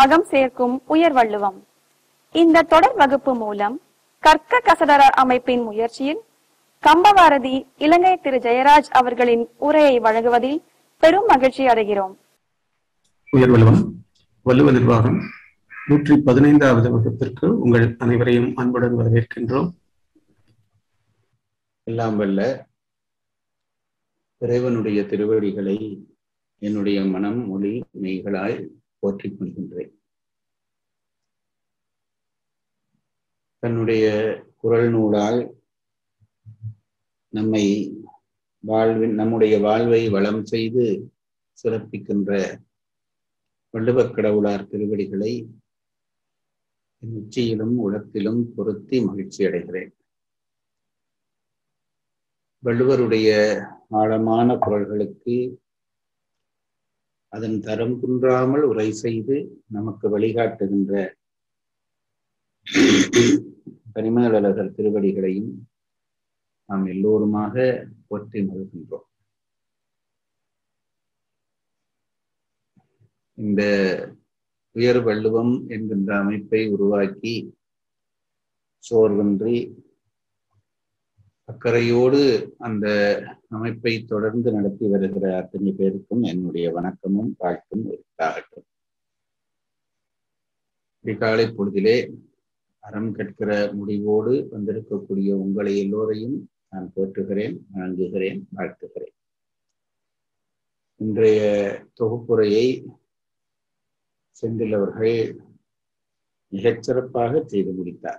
அகம் சேர்க்கும் உயர் வள்ளுவம் இந்த தொடர் வகுப்பு மூலம் கற்க கசடர அமைப்பின் முயற்சியில் கம்பவாரதி இலங்கை திரு ஜெயராஜ் அவர்களின் உரையை வழங்குவதில் பெரும் மகிழ்ச்சி அடைகிறோம் உயர் வலுவம் வள்ளுவ நிர்வாகம் நூற்றி பதினைந்தாவது வகுப்பிற்கு உங்கள் அனைவரையும் அன்புடன் வரவேற்கின்றோம் எல்லாம் வல்ல இறைவனுடைய திருவடிகளை என்னுடைய மனம் மொழி மெய்களால் போற்றிக் கொள்கின்றேன் தன்னுடைய குரல் நூலால் நம்மை வாழ்வின் நம்முடைய வாழ்வை வளம் செய்து சிறப்பிக்கின்ற வள்ளுவக் கடவுளார் திருவடிகளை என் உச்சியிலும் உளத்திலும் பொருத்தி மகிழ்ச்சி அடைகிறேன் வள்ளுவருடைய ஆழமான குரல்களுக்கு அதன் தரம் குன்றாமல் உரை செய்து நமக்கு வழிகாட்டுகின்ற பரிமேலழகர் திருவடிகளையும் நாம் எல்லோருமாக போற்றி மகிழ்கின்றோம் இந்த உயர் வள்ளுவம் என்கின்ற அமைப்பை உருவாக்கி சோர்வின்றி அக்கறையோடு அந்த அமைப்பை தொடர்ந்து நடத்தி வருகிற அத்தனை பேருக்கும் என்னுடைய வணக்கமும் வாழ்த்தும் உரித்தாகட்டும் காலை பொழுதிலே அறம் கற்கிற முடிவோடு வந்திருக்கக்கூடிய உங்களை எல்லோரையும் நான் போற்றுகிறேன் வணங்குகிறேன் வாழ்த்துகிறேன் இன்றைய தொகுப்புரையை செந்தில் அவர்கள் மிகச்சிறப்பாக செய்து முடித்தார்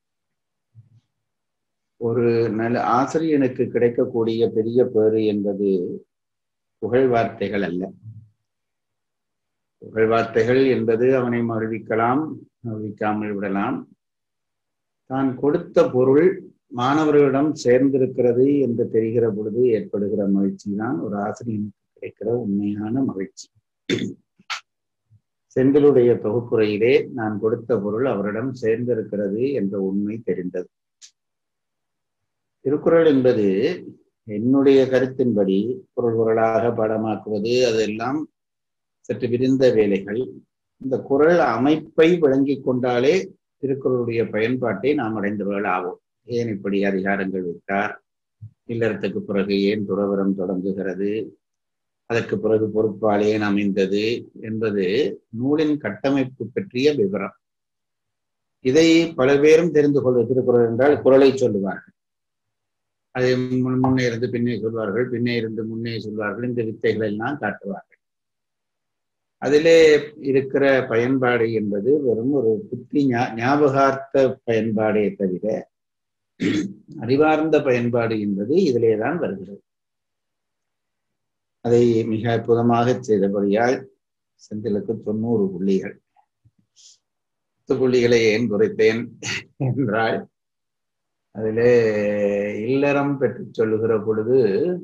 ஒரு நல்ல ஆசிரியனுக்கு கிடைக்கக்கூடிய பெரிய பேறு என்பது புகழ் வார்த்தைகள் அல்ல புகழ் வார்த்தைகள் என்பது அவனை மகிழ்விக்கலாம் மகிழ்விக்காமல் விடலாம் தான் கொடுத்த பொருள் மாணவர்களிடம் சேர்ந்திருக்கிறது என்று தெரிகிற பொழுது ஏற்படுகிற மகிழ்ச்சி தான் ஒரு ஆசிரியனுக்கு கிடைக்கிற உண்மையான மகிழ்ச்சி செந்திலுடைய தொகுப்புரையிலே நான் கொடுத்த பொருள் அவரிடம் சேர்ந்திருக்கிறது என்ற உண்மை தெரிந்தது திருக்குறள் என்பது என்னுடைய கருத்தின்படி பொருள் பொருளாக படமாக்குவது அதெல்லாம் சற்று விரிந்த வேலைகள் இந்த குரல் அமைப்பை விளங்கி கொண்டாலே திருக்குறளுடைய பயன்பாட்டை நாம் அடைந்தவர்கள் ஆவோம் ஏன் இப்படி அதிகாரங்கள் விட்டார் இல்லறத்துக்கு பிறகு ஏன் துறவரம் தொடங்குகிறது அதற்கு பிறகு பொறுப்பால் ஏன் அமைந்தது என்பது நூலின் கட்டமைப்பு பற்றிய விவரம் இதை பல பேரும் தெரிந்து கொள்வது திருக்குறள் என்றால் குரலை சொல்லுவார்கள் அதை முன்னே இருந்து பின்னே சொல்வார்கள் பின்னே இருந்து முன்னே சொல்வார்கள் இந்த வித்தைகளை எல்லாம் காட்டுவார்கள் அதிலே இருக்கிற பயன்பாடு என்பது வெறும் ஒரு புத்தி ஞாபகார்த்த பயன்பாடே தவிர அறிவார்ந்த பயன்பாடு என்பது இதிலே தான் வருகிறது அதை மிக அற்புதமாக செய்தபடியால் செந்திலுக்கு தொண்ணூறு புள்ளிகள் பத்து புள்ளிகளை ஏன் குறைத்தேன் என்றால் அதிலே இல்லறம் பெற்று சொல்லுகிற பொழுது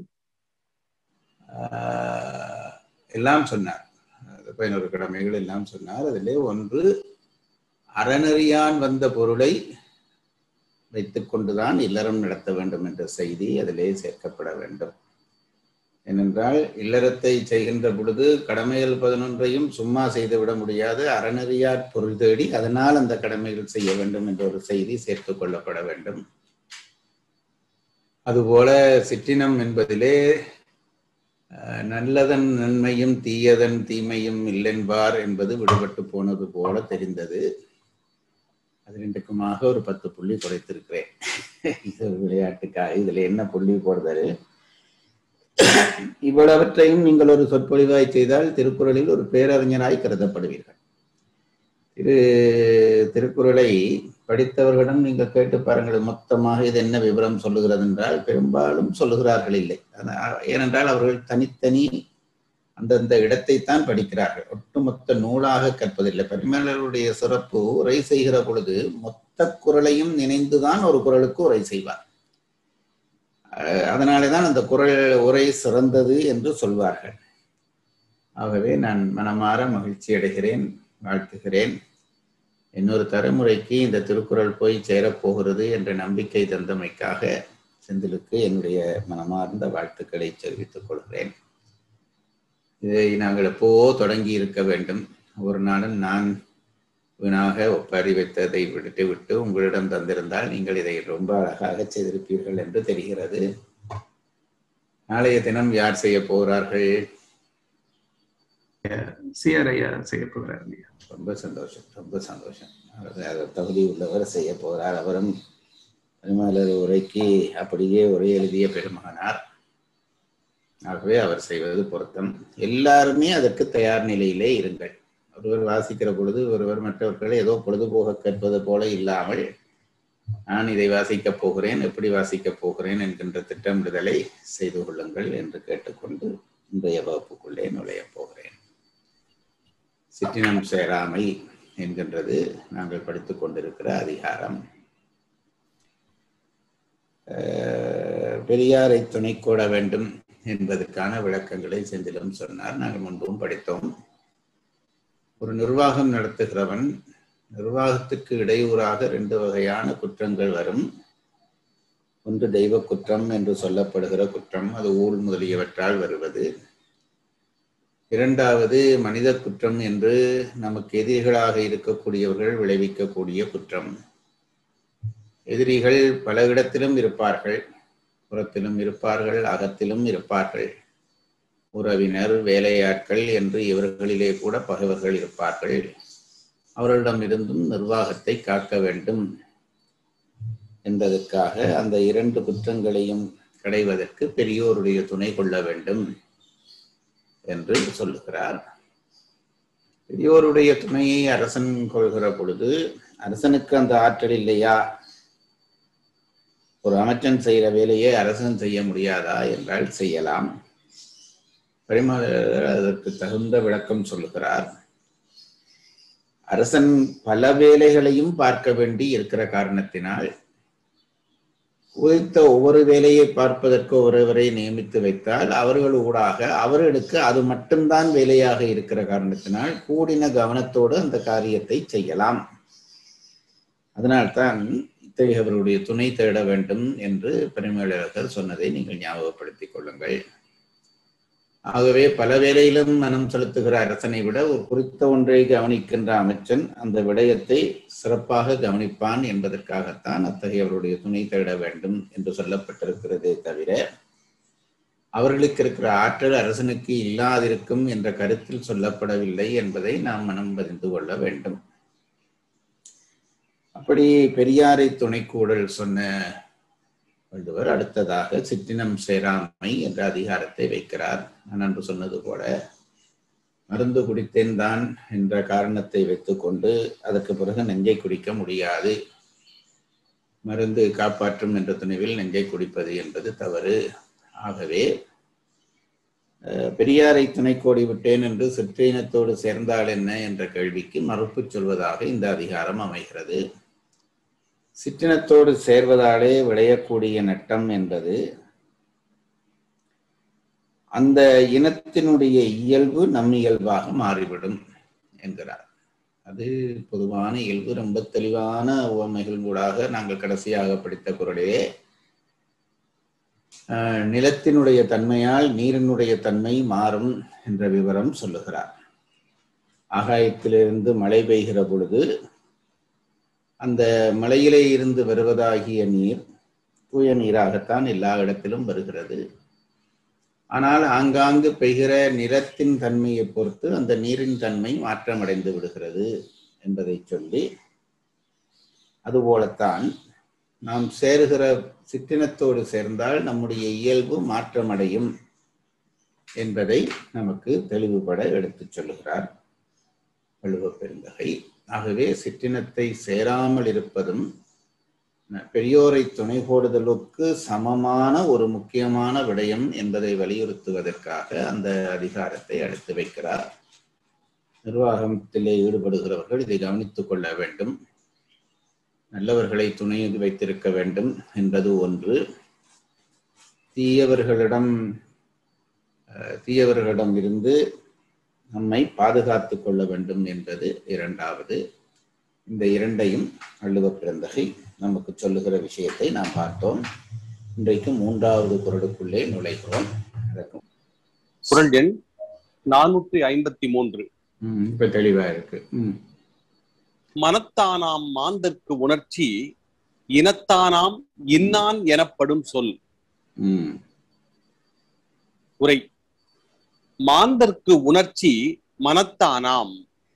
எல்லாம் சொன்னார் பதினோரு கடமைகள் எல்லாம் சொன்னார் அதிலே ஒன்று அறநெறியான் வந்த பொருளை வைத்துக்கொண்டுதான் இல்லறம் நடத்த வேண்டும் என்ற செய்தி அதிலே சேர்க்கப்பட வேண்டும் ஏனென்றால் இல்லறத்தை செய்கின்ற பொழுது கடமைகள் பதினொன்றையும் சும்மா செய்துவிட முடியாது அறநெறியார் பொருள் தேடி அதனால் அந்த கடமைகள் செய்ய வேண்டும் என்ற ஒரு செய்தி சேர்த்து கொள்ளப்பட வேண்டும் அதுபோல சிற்றினம் என்பதிலே நல்லதன் நன்மையும் தீயதன் தீமையும் இல்லென்பார் என்பது விடுபட்டு போனது போல தெரிந்தது அது ரெண்டுக்குமாக ஒரு பத்து புள்ளி குறைத்திருக்கிறேன் இது ஒரு விளையாட்டுக்காக இதுல என்ன புள்ளி போடுறது இவ்வளவற்றையும் நீங்கள் ஒரு சொற்பொழிவாய் செய்தால் திருக்குறளில் ஒரு பேரறிஞராய் கருதப்படுவீர்கள் திரு திருக்குறளை படித்தவர்களிடம் நீங்கள் கேட்டு பாருங்கள் மொத்தமாக இது என்ன விவரம் சொல்லுகிறது என்றால் பெரும்பாலும் சொல்லுகிறார்கள் இல்லை ஏனென்றால் அவர்கள் தனித்தனி அந்தந்த இடத்தைத்தான் படிக்கிறார்கள் ஒட்டுமொத்த நூலாக கற்பதில்லை பரிமேலருடைய சிறப்பு உரை செய்கிற பொழுது மொத்த குரலையும் நினைந்துதான் ஒரு குரலுக்கு உரை செய்வார் அதனாலே தான் அந்த குரல் உரை சிறந்தது என்று சொல்வார்கள் ஆகவே நான் மனமாற மகிழ்ச்சி அடைகிறேன் வாழ்த்துகிறேன் இன்னொரு தலைமுறைக்கு இந்த திருக்குறள் போய் சேரப்போகிறது என்ற நம்பிக்கை தந்தமைக்காக செந்திலுக்கு என்னுடைய மனமார்ந்த வாழ்த்துக்களை தெரிவித்துக் கொள்கிறேன் இதை நாங்கள் எப்போவோ தொடங்கி இருக்க வேண்டும் ஒரு நாளும் நான் வீணாக ஒப்பாரி வைத்ததை விட்டு விட்டு உங்களிடம் தந்திருந்தால் நீங்கள் இதை ரொம்ப அழகாக செய்திருப்பீர்கள் என்று தெரிகிறது நாளைய தினம் யார் செய்ய போகிறார்கள் சிஆர் ஐயா செய்ய போகிறார் ஐயா ரொம்ப சந்தோஷம் ரொம்ப சந்தோஷம் அவர் அது தகுதி உள்ளவர் செய்ய போகிறார் அவரும் பெருமாளர் உரைக்கு அப்படியே உரை எழுதிய பெருமகனார் ஆகவே அவர் செய்வது பொருத்தம் எல்லாருமே அதற்கு தயார் நிலையிலே இருங்கள் ஒருவர் வாசிக்கிற பொழுது ஒருவர் மற்றவர்களை ஏதோ பொழுதுபோக கேட்பது போல இல்லாமல் நான் இதை வாசிக்கப் போகிறேன் எப்படி வாசிக்கப் போகிறேன் என்கின்ற திட்டமிடுதலை செய்து கொள்ளுங்கள் என்று கேட்டுக்கொண்டு இன்றைய வகுப்புக்குள்ளே நுழையப் போகிறேன் சிற்றினம் சேராமை என்கின்றது நாங்கள் படித்துக் கொண்டிருக்கிற அதிகாரம் அஹ், பெரியாரை துணை கோட வேண்டும் என்பதற்கான விளக்கங்களை செந்திலும் சொன்னார் நாங்கள் முன்பும் படித்தோம் ஒரு நிர்வாகம் நடத்துகிறவன் நிர்வாகத்துக்கு இடையூறாக ரெண்டு வகையான குற்றங்கள் வரும் ஒன்று தெய்வ குற்றம் என்று சொல்லப்படுகிற குற்றம் அது ஊழ் முதலியவற்றால் வருவது இரண்டாவது மனித குற்றம் என்று நமக்கு எதிரிகளாக இருக்கக்கூடியவர்கள் விளைவிக்கக்கூடிய குற்றம் எதிரிகள் பல இடத்திலும் இருப்பார்கள் புறத்திலும் இருப்பார்கள் அகத்திலும் இருப்பார்கள் உறவினர் வேலையாட்கள் என்று இவர்களிலே கூட பகைவர்கள் இருப்பார்கள் அவர்களிடமிருந்தும் நிர்வாகத்தை காக்க வேண்டும் என்பதற்காக அந்த இரண்டு குற்றங்களையும் கடைவதற்கு பெரியோருடைய துணை கொள்ள வேண்டும் என்று சொல்லுகிறார் பெரியோருடைய துணையை அரசன் கொள்கிற பொழுது அரசனுக்கு அந்த ஆற்றல் இல்லையா ஒரு அமைச்சன் செய்கிற வேலையை அரசன் செய்ய முடியாதா என்றால் செய்யலாம் பரிமாளர் அதற்கு தகுந்த விளக்கம் சொல்லுகிறார் அரசன் பல வேலைகளையும் பார்க்க வேண்டி இருக்கிற காரணத்தினால் குறித்த ஒவ்வொரு வேலையை பார்ப்பதற்கு ஒருவரை நியமித்து வைத்தால் அவர்கள் ஊடாக அவர்களுக்கு அது மட்டும்தான் வேலையாக இருக்கிற காரணத்தினால் கூடின கவனத்தோடு அந்த காரியத்தை செய்யலாம் அதனால்தான் இத்தகையவர்களுடைய துணை தேட வேண்டும் என்று பெருமையாளர்கள் சொன்னதை நீங்கள் ஞாபகப்படுத்திக் கொள்ளுங்கள் ஆகவே பல வேலையிலும் மனம் செலுத்துகிற அரசனை விட ஒரு குறித்த ஒன்றை கவனிக்கின்ற அமைச்சன் அந்த விடயத்தை சிறப்பாக கவனிப்பான் என்பதற்காகத்தான் அத்தகையவருடைய துணை தேட வேண்டும் என்று சொல்லப்பட்டிருக்கிறதே தவிர அவர்களுக்கு இருக்கிற ஆற்றல் அரசனுக்கு இல்லாதிருக்கும் என்ற கருத்தில் சொல்லப்படவில்லை என்பதை நாம் மனம் பதிந்து கொள்ள வேண்டும் அப்படி பெரியாரை துணைக்கூடல் சொன்ன வள்ளுவர் அடுத்ததாக சிற்றினம் சேராமை என்ற அதிகாரத்தை வைக்கிறார் நான் அன்று சொன்னது போல மருந்து குடித்தேன் தான் என்ற காரணத்தை வைத்துக்கொண்டு அதற்கு பிறகு நெஞ்சை குடிக்க முடியாது மருந்து காப்பாற்றும் என்ற துணிவில் நெஞ்சை குடிப்பது என்பது தவறு ஆகவே அஹ், பெரியாரை துணை கோடி விட்டேன் என்று சிற்றினத்தோடு சேர்ந்தால் என்ன என்ற கேள்விக்கு மறுப்பு சொல்வதாக இந்த அதிகாரம் அமைகிறது சிற்றினத்தோடு சேர்வதாலே விளையக்கூடிய நட்டம் என்பது அந்த இனத்தினுடைய இயல்பு நம் இயல்பாக மாறிவிடும் என்கிறார் அது பொதுவான இயல்பு ரொம்ப தெளிவான உவமைகள் கூடாக நாங்கள் கடைசியாக படித்த குரலிலே ஆஹ், நிலத்தினுடைய தன்மையால் நீரினுடைய தன்மை மாறும் என்ற விவரம் சொல்லுகிறார் ஆகாயத்திலிருந்து மழை பெய்கிற பொழுது அந்த மலையிலே இருந்து வருவதாகிய நீர் தூய நீராகத்தான் எல்லா இடத்திலும் வருகிறது ஆனால் ஆங்காங்கு பெய்கிற நிலத்தின் தன்மையை பொறுத்து அந்த நீரின் தன்மை மாற்றமடைந்து விடுகிறது என்பதை சொல்லி அதுபோலத்தான் நாம் சேருகிற சிற்றினத்தோடு சேர்ந்தால் நம்முடைய இயல்பு மாற்றமடையும் என்பதை நமக்கு தெளிவுபட எடுத்துச் சொல்லுகிறார் வள்ளுவ பெருந்தகை ஆகவே சிற்றினத்தை சேராமல் இருப்பதும் பெரியோரை துணை கோடுதலுக்கு சமமான ஒரு முக்கியமான விடயம் என்பதை வலியுறுத்துவதற்காக அந்த அதிகாரத்தை அடுத்து வைக்கிறார் நிர்வாகத்திலே ஈடுபடுகிறவர்கள் இதை கவனித்துக் கொள்ள வேண்டும் நல்லவர்களை துணை வைத்திருக்க வேண்டும் என்பது ஒன்று தீயவர்களிடம் அஹ், தீயவர்களிடம் இருந்து நம்மை பாதுகாத்துக் கொள்ள வேண்டும் என்பது இரண்டாவது இந்த இரண்டையும் வள்ளுவ பிறந்தகை நமக்கு சொல்லுகிற விஷயத்தை நாம் பார்த்தோம் இன்றைக்கு மூன்றாவது குரலுக்குள்ளே நுழைகிறோம் அதற்கு குரல் எண் நானூற்றி ஐம்பத்தி மூன்று ம், இப்ப தெளிவா இருக்கு ம் மனத்தானாம் மாந்தர்க்கு உணர்ச்சி இனத்தானாம் இன்னான் எனப்படும் சொல் ம் உரை மாந்தர்க்கு உணர்ச்சி மனத்தானாம்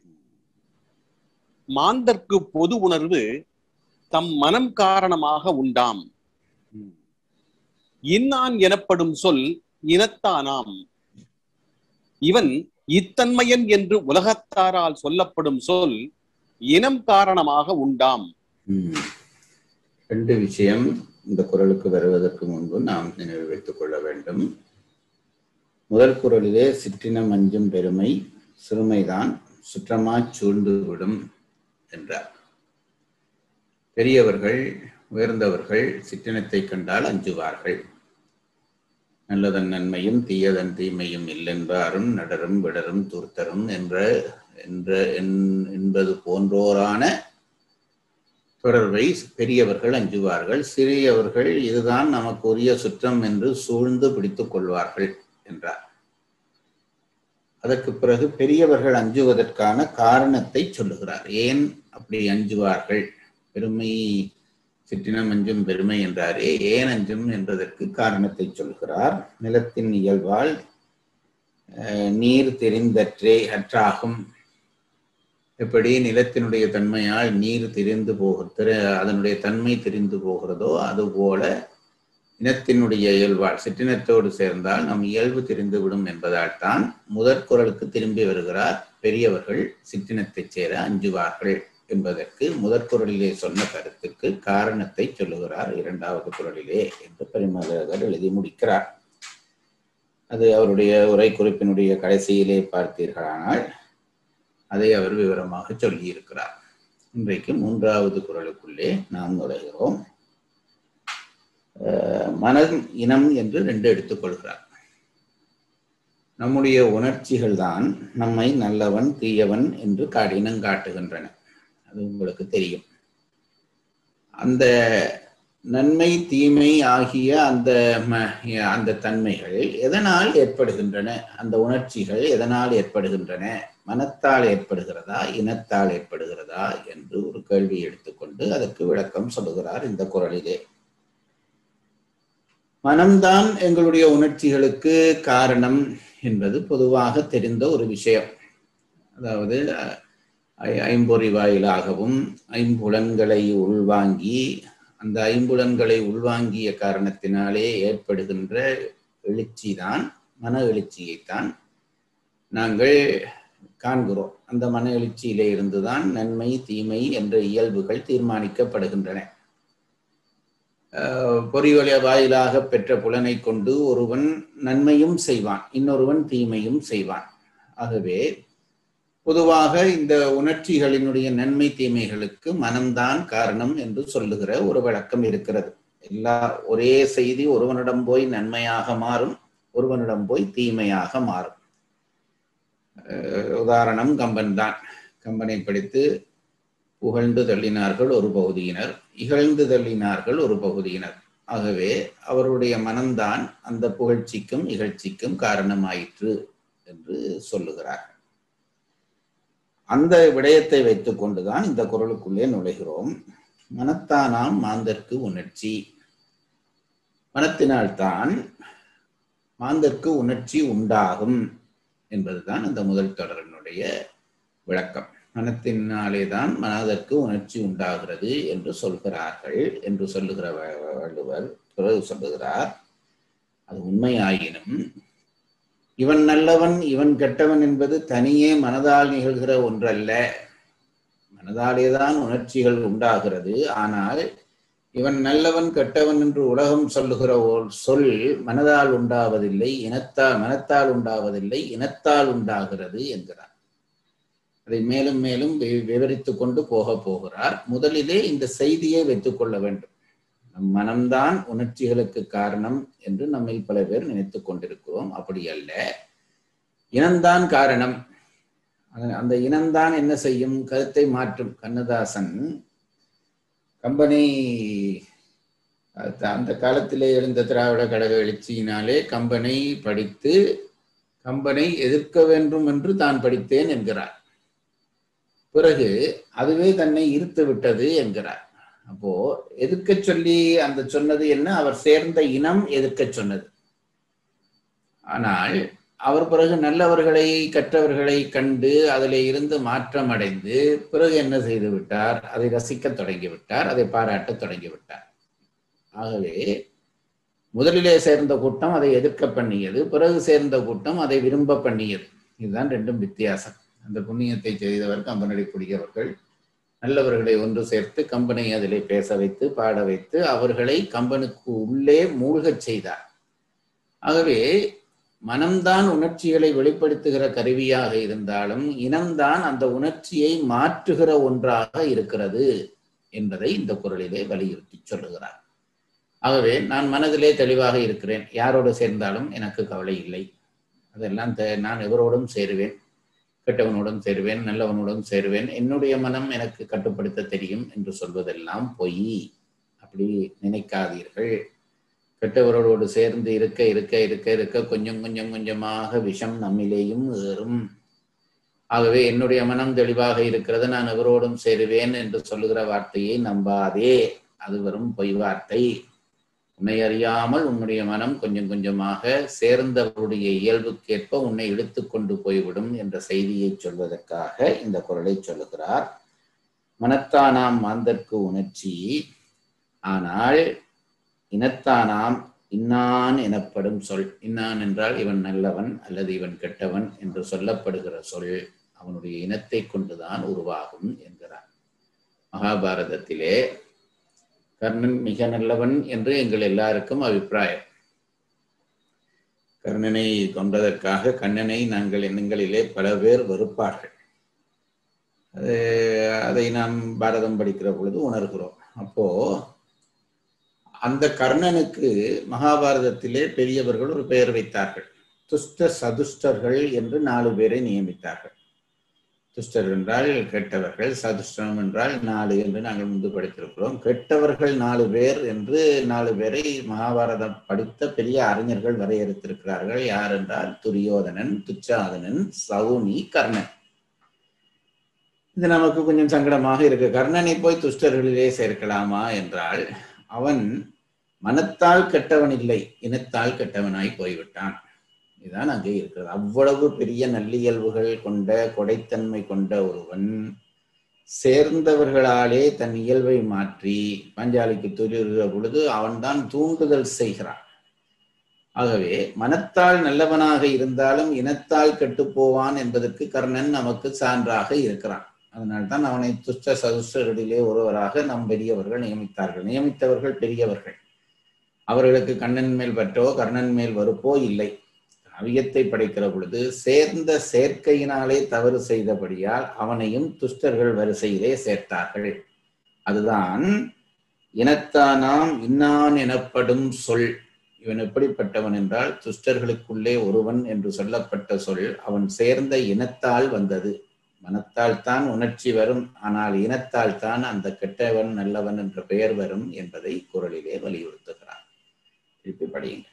மாந்தர்க்கு பொது உணர்வு தம் மனம் காரணமாக உண்டாம் ம். இன்னான் எனப்படும் சொல் இனத்தானாம் இவன் இத்தன்மையன் என்று உலகத்தாரால் சொல்லப்படும் சொல் இனம் காரணமாக உண்டாம் ம். ரெண்டு விஷயம் இந்த குரலுக்கு வருவதற்கு முன்பு நாம் நினைவு வைத்துக் கொள்ள வேண்டும் முதல் குரலிலே சிற்றினம் அஞ்சும் பெருமை சிறுமைதான் சுற்றமாச் சூழ்ந்து விடும் என்றார் பெரியவர்கள் உயர்ந்தவர்கள் சிற்றினத்தை கண்டால் அஞ்சுவார்கள் நல்லதன் நன்மையும் தீயதன் தீமையும் இல்லென்றாரும் நடரும் விடரும் தூர்த்தரும் என்ற என்ற என்- என்பது போன்றோரான தொடர்பை பெரியவர்கள் அஞ்சுவார்கள் சிறியவர்கள் இதுதான் நமக்கு உரிய சுற்றம் என்று சூழ்ந்து பிடித்துக் கொள்வார்கள் என்றார் அதற்கு பிறகு பெரியவர்கள் அஞ்சுவதற்கான காரணத்தை சொல்லுகிறார் ஏன் அப்படி அஞ்சுவார்கள் பெருமை சிற்றினம் அஞ்சும் பெருமை என்றாரே ஏன் அஞ்சும் என்பதற்கு காரணத்தை சொல்கிறார் நிலத்தின் இயல்பால் அஹ், நீர் தெரிந்தற்றே அற்றாகும் எப்படி நிலத்தினுடைய தன்மையால் நீர் திரிந்து போக திர- அதனுடைய தன்மை தெரிந்து போகிறதோ அதுபோல இனத்தினுடைய இயல்பால் சிற்றினத்தோடு சேர்ந்தால் நம் இயல்பு தெரிந்துவிடும் என்பதால் தான் முதற் குரலுக்கு திரும்பி வருகிறார் பெரியவர்கள் சிற்றினத்தைச் சேர அஞ்சுவார்கள் என்பதற்கு முதற் குரலிலே சொன்ன கருத்துக்கு காரணத்தை சொல்லுகிறார் இரண்டாவது குரலிலே என்று பரிமலகர் எழுதி முடிக்கிறார் அது அவருடைய உரை குறிப்பினுடைய கடைசியிலே பார்த்தீர்களானால் அதை அவர் விவரமாக சொல்லியிருக்கிறார் இன்றைக்கு மூன்றாவது குரலுக்குள்ளே நாம் நுழைகிறோம் அஹ், மனம் இனம் என்று ரெண்டு எடுத்துக்கொள்கிறார் நம்முடைய உணர்ச்சிகள் தான் நம்மை நல்லவன் தீயவன் என்று காடினம் காட்டுகின்றன அது உங்களுக்கு தெரியும் அந்த நன்மை தீமை ஆகிய அந்த ம- அந்த தன்மைகள் எதனால் ஏற்படுகின்றன அந்த உணர்ச்சிகள் எதனால் ஏற்படுகின்றன மனத்தால் ஏற்படுகிறதா இனத்தால் ஏற்படுகிறதா என்று ஒரு கேள்வி எடுத்துக்கொண்டு அதற்கு விளக்கம் சொல்லுகிறார் இந்த குரலிலே மனம்தான் எங்களுடைய உணர்ச்சிகளுக்கு காரணம் என்பது பொதுவாக தெரிந்த ஒரு விஷயம் அதாவது அ- ஐ- ஐம்பொறி வாயிலாகவும் ஐம்புலன்களை உள்வாங்கி அந்த ஐம்புலன்களை உள்வாங்கிய காரணத்தினாலே ஏற்படுகின்ற எழுச்சி தான் மன எழுச்சியைத்தான் நாங்கள் காண்கிறோம் அந்த மன எழுச்சியிலே இருந்துதான் நன்மை தீமை என்ற இயல்புகள் தீர்மானிக்கப்படுகின்றன அஹ், பொறிவழிய வாயிலாக பெற்ற புலனை கொண்டு ஒருவன் நன்மையும் செய்வான் இன்னொருவன் தீமையும் செய்வான் ஆகவே பொதுவாக இந்த உணர்ச்சிகளினுடைய நன்மை தீமைகளுக்கு மனம்தான் காரணம் என்று சொல்லுகிற ஒரு வழக்கம் இருக்கிறது எல்லா ஒரே செய்தி ஒருவனிடம் போய் நன்மையாக மாறும் ஒருவனிடம் போய் தீமையாக மாறும் அஹ் உதாரணம் கம்பன் தான் கம்பனை படித்து புகழ்ந்து தள்ளினார்கள் ஒரு பகுதியினர் இகழ்ந்து தள்ளினார்கள் ஒரு பகுதியினர் ஆகவே அவருடைய மனம்தான் அந்த புகழ்ச்சிக்கும் இகழ்ச்சிக்கும் காரணமாயிற்று என்று சொல்லுகிறார் அந்த விடயத்தை வைத்துக் கொண்டுதான் இந்த குரலுக்குள்ளே நுழைகிறோம் மனத்தானாம் மாந்தர்க்கு உணர்ச்சி மனத்தினால்தான் மாந்தர்க்கு உணர்ச்சி உண்டாகும் என்பதுதான் அந்த முதல் தொடரினுடைய விளக்கம் மனத்தினாலே தான் மனதற்கு உணர்ச்சி உண்டாகிறது என்று சொல்கிறார்கள் என்று சொல்லுகிற வ- வள்ளுவர் பிறகு சொல்லுகிறார் அது உண்மையாயினும் இவன் நல்லவன் இவன் கெட்டவன் என்பது தனியே மனதால் நிகழ்கிற ஒன்றல்ல மனதாலேதான் உணர்ச்சிகள் உண்டாகிறது ஆனால் இவன் நல்லவன் கெட்டவன் என்று உலகம் சொல்லுகிற ஒரு சொல் மனதால் உண்டாவதில்லை இனத்தால் மனத்தால் உண்டாவதில்லை இனத்தால் உண்டாகிறது என்கிறார் அதை மேலும் மேலும் வி- விவரித்துக் கொண்டு போக போகிறார் முதலிலே இந்த செய்தியை வைத்துக் கொள்ள வேண்டும் நம் மனம்தான் உணர்ச்சிகளுக்கு காரணம் என்று நம்மில் பல பேர் நினைத்துக் கொண்டிருக்கிறோம் அப்படி அல்ல இனம்தான் காரணம் அந்த- அந்த இனம்தான் என்ன செய்யும் கருத்தை மாற்றும் கண்ணதாசன் கம்பெனி அந்த- அந்த காலத்திலே எழுந்த திராவிட கழக எழுச்சியினாலே கம்பனை படித்து கம்பனை எதிர்க்க வேண்டும் என்று தான் படித்தேன் என்கிறார் பிறகு அதுவே தன்னை இருத்து விட்டது என்கிறார் அப்போ எதிர்க்க சொல்லி அந்த சொன்னது என்ன அவர் சேர்ந்த இனம் எதிர்க்க சொன்னது ஆனால் அவர் பிறகு நல்லவர்களை கற்றவர்களை கண்டு அதில் இருந்து மாற்றம் அடைந்து பிறகு என்ன செய்து விட்டார் அதை ரசிக்க தொடங்கி விட்டார் அதை பாராட்ட தொடங்கி விட்டார் ஆகவே முதலிலே சேர்ந்த கூட்டம் அதை எதிர்க்க பண்ணியது பிறகு சேர்ந்த கூட்டம் அதை விரும்ப பண்ணியது இதுதான் ரெண்டும் வித்தியாசம் அந்த புண்ணியத்தை செய்தவர் கம்பனடி புடியவர்கள் நல்லவர்களை ஒன்று சேர்த்து கம்பனை அதிலே பேச வைத்து பாட வைத்து அவர்களை கம்பனுக்கு உள்ளே மூழ்கச் செய்தார் ஆகவே மனம்தான் உணர்ச்சிகளை வெளிப்படுத்துகிற கருவியாக இருந்தாலும் இனம்தான் அந்த உணர்ச்சியை மாற்றுகிற ஒன்றாக இருக்கிறது என்பதை இந்த குரலிலே வலியுறுத்தி சொல்லுகிறார் ஆகவே நான் மனதிலே தெளிவாக இருக்கிறேன் யாரோடு சேர்ந்தாலும் எனக்கு கவலை இல்லை அதெல்லாம் தே- நான் எவரோடும் சேருவேன் கெட்டவனோடும் சேருவேன் நல்லவனோடும் சேருவேன் என்னுடைய மனம் எனக்கு கட்டுப்படுத்த தெரியும் என்று சொல்வதெல்லாம் பொய் அப்படி நினைக்காதீர்கள் கெட்டவரோடு சேர்ந்து இருக்க இருக்க இருக்க இருக்க கொஞ்சம் கொஞ்சம் கொஞ்சமாக விஷம் நம்மிலேயும் ஏறும் ஆகவே என்னுடைய மனம் தெளிவாக இருக்கிறது நான் எவரோடும் சேருவேன் என்று சொல்லுகிற வார்த்தையை நம்பாதே அது வெறும் பொய் வார்த்தை உன்னை அறியாமல் உன்னுடைய மனம் கொஞ்சம் கொஞ்சமாக சேர்ந்தவருடைய இயல்புக்கேற்ப உன்னை இழுத்து கொண்டு போய்விடும் என்ற செய்தியை சொல்வதற்காக இந்த குரலை சொல்லுகிறார் மனத்தானாம் மாந்தற்கு உணர்ச்சி ஆனால் இனத்தானாம் இன்னான் எனப்படும் சொல் இன்னான் என்றால் இவன் நல்லவன் அல்லது இவன் கெட்டவன் என்று சொல்லப்படுகிற சொல் அவனுடைய இனத்தை கொண்டுதான் உருவாகும் என்கிறார் மகாபாரதத்திலே கர்ணன் மிக நல்லவன் என்று எங்கள் எல்லாருக்கும் அபிப்பிராயம் கர்ணனை கொன்றதற்காக கண்ணனை நாங்கள் எண்ணங்களிலே பல பேர் வெறுப்பார்கள் அது அதை நாம் பாரதம் படிக்கிற பொழுது உணர்கிறோம் அப்போ அந்த கர்ணனுக்கு மகாபாரதத்திலே பெரியவர்கள் ஒரு பெயர் வைத்தார்கள் துஷ்ட சதுஷ்டர்கள் என்று நாலு பேரை நியமித்தார்கள் துஷ்டர் என்றால் கெட்டவர்கள் சதுஷ்டம் என்றால் நாலு என்று நாங்கள் முன்பு படித்திருக்கிறோம் கெட்டவர்கள் நாலு பேர் என்று நாலு பேரை மகாபாரதம் படித்த பெரிய அறிஞர்கள் வரையறுத்திருக்கிறார்கள் யார் என்றால் துரியோதனன் துச்சாதனன் சவுனி கர்ணன் இது நமக்கு கொஞ்சம் சங்கடமாக இருக்கு கர்ணனை போய் துஷ்டர்களிலே சேர்க்கலாமா என்றால் அவன் மனத்தால் கெட்டவன் இல்லை இனத்தால் கெட்டவனாய் போய்விட்டான் இதுதான் அங்கே இருக்கிறது அவ்வளவு பெரிய நல்லியல்புகள் கொண்ட கொடைத்தன்மை கொண்ட ஒருவன் சேர்ந்தவர்களாலே தன் இயல்பை மாற்றி பஞ்சாலிக்கு துரிகிற பொழுது அவன்தான் தூண்டுதல் செய்கிறான் ஆகவே மனத்தால் நல்லவனாக இருந்தாலும் இனத்தால் கெட்டுப் போவான் என்பதற்கு கர்ணன் நமக்கு சான்றாக இருக்கிறான் அதனால்தான் அவனை துஷ்ட சதுஷ்டர்களிலே ஒருவராக நம் பெரியவர்கள் நியமித்தார்கள் நியமித்தவர்கள் பெரியவர்கள் அவர்களுக்கு கண்ணன் மேல் பற்றோ கர்ணன் மேல் வெறுப்போ இல்லை அவியத்தை படைக்கிற பொழுது சேர்ந்த சேர்க்கையினாலே தவறு செய்தபடியால் அவனையும் துஷ்டர்கள் வரிசையிலே சேர்த்தார்கள் அதுதான் இனத்தானாம் இன்னான் எனப்படும் சொல் இவன் எப்படிப்பட்டவன் என்றால் துஷ்டர்களுக்குள்ளே ஒருவன் என்று சொல்லப்பட்ட சொல் அவன் சேர்ந்த இனத்தால் வந்தது மனத்தால் தான் உணர்ச்சி வரும் ஆனால் இனத்தால் தான் அந்த கெட்டவன் நல்லவன் என்ற பெயர் வரும் என்பதை குரலிலே வலியுறுத்துகிறார் திருப்பி படியுங்க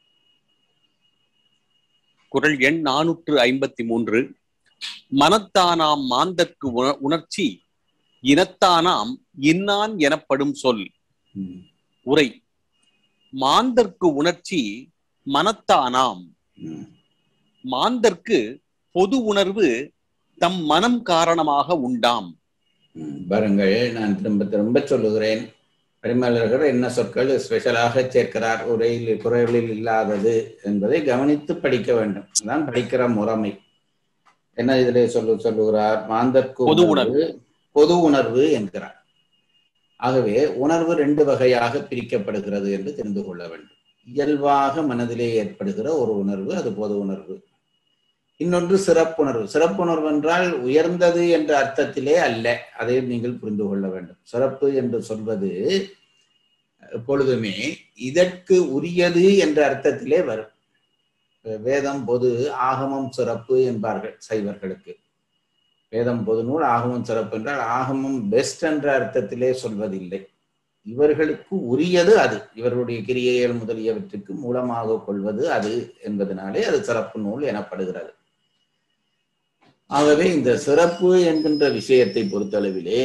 குரல் எண் நானூற்று ஐம்பத்தி மூன்று மனத்தானாம் மாந்தற்கு உண- உணர்ச்சி இனத்தானாம் இன்னான் எனப்படும் சொல் ம், உரை மாந்தர்க்கு உணர்ச்சி மனத்தானாம் ம், மாந்தர்க்கு பொது உணர்வு தம் மனம் காரணமாக உண்டாம் ம். பாருங்கள் நான் திரும்ப திரும்ப சொல்லுகிறேன் பரிமலர்கள் என்ன சொற்கள் ஸ்பெஷலாக சேர்க்கிறார் உரையில் குரலில் இல்லாதது என்பதை கவனித்து படிக்க வேண்டும் அதான் படிக்கிற முறைமை என்ன இதிலே சொல்லு சொல்லுகிறார் மாந்தர்க்கு பொது உணர்வு பொது உணர்வு என்கிறார் ஆகவே உணர்வு ரெண்டு வகையாக பிரிக்கப்படுகிறது என்று தெரிந்து கொள்ள வேண்டும் இயல்பாக மனதிலே ஏற்படுகிற ஒரு உணர்வு அது பொது உணர்வு இன்னொன்று சிறப்புணர்வு சிறப்புணர்வு என்றால் உயர்ந்தது என்ற அர்த்தத்திலே அல்ல அதையும் நீங்கள் புரிந்து கொள்ள வேண்டும் சிறப்பு என்று சொல்வது எப்பொழுதுமே இதற்கு உரியது என்ற அர்த்தத்திலே வரும் வேதம் பொது ஆகமம் சிறப்பு என்பார்கள் சைவர்களுக்கு வேதம் பொது நூல் ஆகமம் சிறப்பு என்றால் ஆகமம் பெஸ்ட் என்ற அர்த்தத்திலே சொல்வதில்லை இவர்களுக்கு உரியது அது இவர்களுடைய கிரியைகள் முதலியவற்றுக்கு மூலமாக கொள்வது அது என்பதனாலே அது சிறப்பு நூல் எனப்படுகிறது ஆகவே இந்த சிறப்பு என்கின்ற விஷயத்தை பொறுத்தளவிலே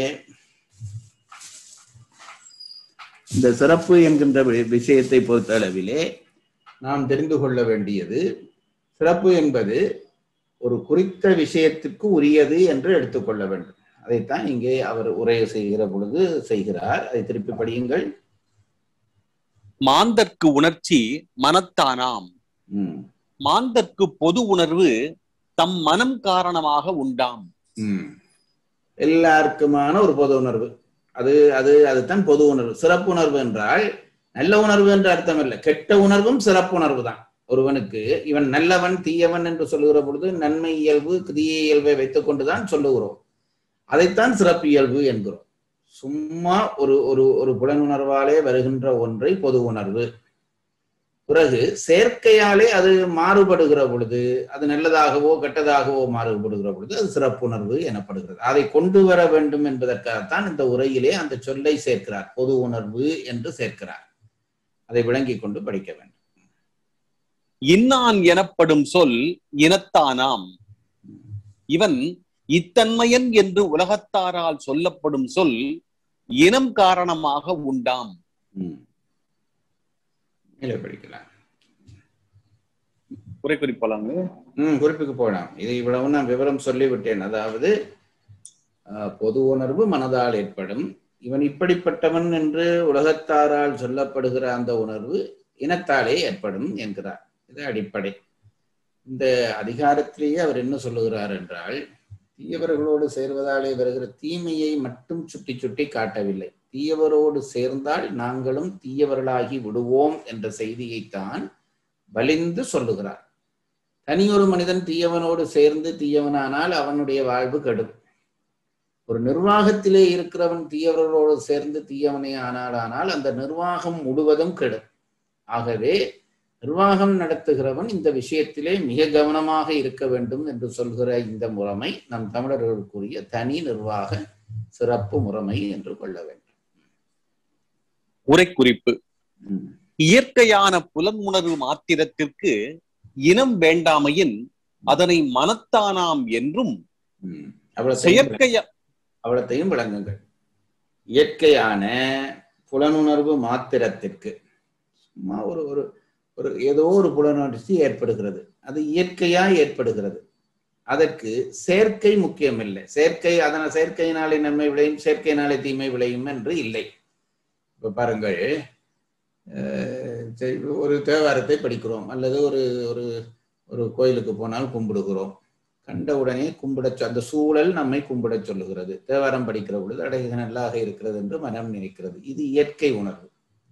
இந்த சிறப்பு என்கின்ற வி- விஷயத்தை பொறுத்தளவிலே நாம் தெரிந்து கொள்ள வேண்டியது சிறப்பு என்பது ஒரு குறித்த விஷயத்திற்கு உரியது என்று எடுத்துக்கொள்ள வேண்டும் அதைத்தான் இங்கே அவர் உரை செய்கிற பொழுது செய்கிறார் அதை திருப்பி படியுங்கள் மாந்தர்க்கு உணர்ச்சி மனத்தானாம் ம், மாந்தர்க்கு பொது உணர்வு தம் மனம் காரணமாக உண்டாம் ம். எல்லாருக்குமான ஒரு பொது உணர்வு அது அது அதுதான் பொது உணர்வு சிறப்பு உணர்வு என்றால் நல்ல உணர்வு என்ற அர்த்தம் இல்லை கெட்ட உணர்வும் சிறப்பு உணர்வு தான் ஒருவனுக்கு இவன் நல்லவன் தீயவன் என்று சொல்லுகிற பொழுது நன்மை இயல்பு தீய இயல்பை வைத்துக் கொண்டுதான் சொல்லுகிறோம் அதைத்தான் சிறப்பு இயல்பு என்கிறோம் சும்மா ஒரு ஒரு ஒரு புலனுணர்வாலே வருகின்ற ஒன்றை பொது உணர்வு பிறகு செயற்கையாலே அது மாறுபடுகிற பொழுது அது நல்லதாகவோ கெட்டதாகவோ மாறுபடுகிற பொழுது அது சிறப்புணர்வு எனப்படுகிறது அதை கொண்டு வர வேண்டும் என்பதற்காகத்தான் இந்த உரையிலே அந்த சொல்லை சேர்க்கிறார் பொது உணர்வு என்று சேர்க்கிறார் அதை விளங்கிக் கொண்டு படிக்க வேண்டும் இன்னான் எனப்படும் சொல் இனத்தானாம் இவன் இத்தன்மையன் என்று உலகத்தாரால் சொல்லப்படும் சொல் இனம் காரணமாக உண்டாம் ம். மேலே படிக்கலாம் உரை குறிப்பலாங்க ம் குறிப்புக்கு போகலாம் இது இவ்வளவு நான் விவரம் சொல்லிவிட்டேன் அதாவது அஹ், பொது உணர்வு மனதால் ஏற்படும் இவன் இப்படிப்பட்டவன் என்று உலகத்தாரால் சொல்லப்படுகிற அந்த உணர்வு இனத்தாலே ஏற்படும் என்கிறார் இது அடிப்படை இந்த அதிகாரத்திலேயே அவர் என்ன சொல்லுகிறார் என்றால் தீயவர்களோடு சேர்வதாலே வருகிற தீமையை மட்டும் சுட்டி சுட்டி காட்டவில்லை தீயவரோடு சேர்ந்தால் நாங்களும் தீயவர்களாகி விடுவோம் என்ற செய்தியைத்தான் வலிந்து சொல்லுகிறார் தனியொரு மனிதன் தீயவனோடு சேர்ந்து தீயவனானால் அவனுடைய வாழ்வு கெடும் ஒரு நிர்வாகத்திலே இருக்கிறவன் தீயவர்களோடு சேர்ந்து தீயவனே ஆனால் ஆனால் அந்த நிர்வாகம் முழுவதும் கெடும் ஆகவே நிர்வாகம் நடத்துகிறவன் இந்த விஷயத்திலே மிக கவனமாக இருக்க வேண்டும் என்று சொல்கிற இந்த முறைமை நம் தமிழர்களுக்குரிய தனி நிர்வாக சிறப்பு முறைமை என்று கொள்ள வேண்டும் உரை குறிப்பு ம். இயற்கையான புலன் உணர்வு மாத்திரத்திற்கு இனம் வேண்டாமையின் அதனை மனத்தானாம் என்றும் ம். அவ்வளவு செயற்கைய அவ்வளத்தையும் விளங்குங்கள் இயற்கையான புலனுணர்வு மாத்திரத்திற்கு சும்மா ஒரு ஒரு ஒரு ஏதோ ஒரு புலனுணர்ச்சி ஏற்படுகிறது அது இயற்கையா ஏற்படுகிறது அதற்கு செயற்கை முக்கியம் இல்லை செயற்கை அதன செயற்கையினாலே நன்மை விளையும் செயற்கையினாலே தீமை விளையும் என்று இல்லை இப்ப பாருங்கள் அஹ் சரி, ஒரு தேவாரத்தை படிக்கிறோம் அல்லது ஒரு ஒரு ஒரு கோயிலுக்கு போனால் கும்பிடுகிறோம் கண்ட உடனே கும்பிட சொ- அந்த சூழல் நம்மை கும்பிடச் சொல்லுகிறது தேவாரம் படிக்கிற பொழுது அடே இது நல்லாக இருக்கிறது என்று மனம் நினைக்கிறது இது இயற்கை உணர்வு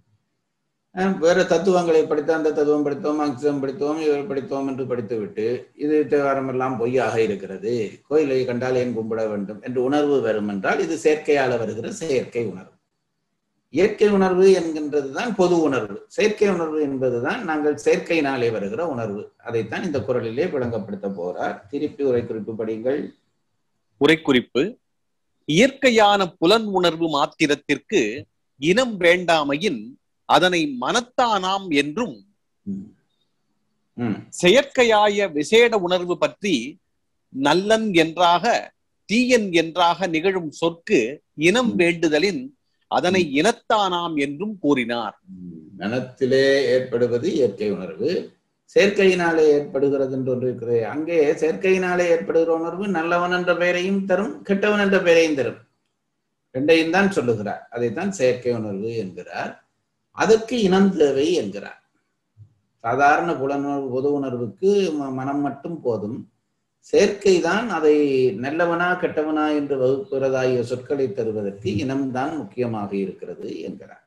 அஹ் வேற தத்துவங்களை படித்து அந்த தத்துவம் படித்தோம் அங்கம் படித்தோம் இவர் படித்தோம் என்று படித்துவிட்டு இது தேவாரம் எல்லாம் பொய்யாக இருக்கிறது கோயிலை கண்டால் ஏன் கும்பிட வேண்டும் என்று உணர்வு வரும் என்றால் இது செயற்கையால வருகிற செயற்கை உணர்வு இயற்கை உணர்வு என்கின்றது தான் பொது உணர்வு செயற்கை உணர்வு என்பதுதான் நாங்கள் செயற்கையினாலே வருகிற உணர்வு அதைத்தான் இந்த குரலிலே விளங்கப்படுத்த போறார் திருப்பி உரை குறிப்பு படியுங்கள் உரை குறிப்பு இயற்கையான புலன் உணர்வு மாத்திரத்திற்கு இனம் வேண்டாமையின் அதனை மனத்தானாம் என்றும் ம். ம். செயற்கையாய விசேட உணர்வு பற்றி நல்லன் என்றாக தீயன் என்றாக நிகழும் சொற்கு இனம் ம். வேண்டுதலின் அதனை இனத்தானாம் என்றும் கூறினார் ம். மனத்திலே ஏற்படுவது இயற்கை உணர்வு செயற்கையினாலே ஏற்படுகிறது என்று ஒன்று இருக்கிறது அங்கே செயற்கையினாலே ஏற்படுகிற உணர்வு நல்லவன் என்ற பெயரையும் தரும் கெட்டவன் என்ற பெயரையும் தரும் ரெண்டையும் தான் சொல்லுகிறார் அதைத்தான் செயற்கை உணர்வு என்கிறார் அதற்கு இனம் தேவை என்கிறார் சாதாரண புலனுணர்வு பொது உணர்வுக்கு ம- மனம் மட்டும் போதும் செயற்கை தான் அதை நல்லவனா கெட்டவனா என்று வகுக்கிறதாகிய சொற்களை தருவதற்கு இனம்தான் முக்கியமாக இருக்கிறது என்கிறார்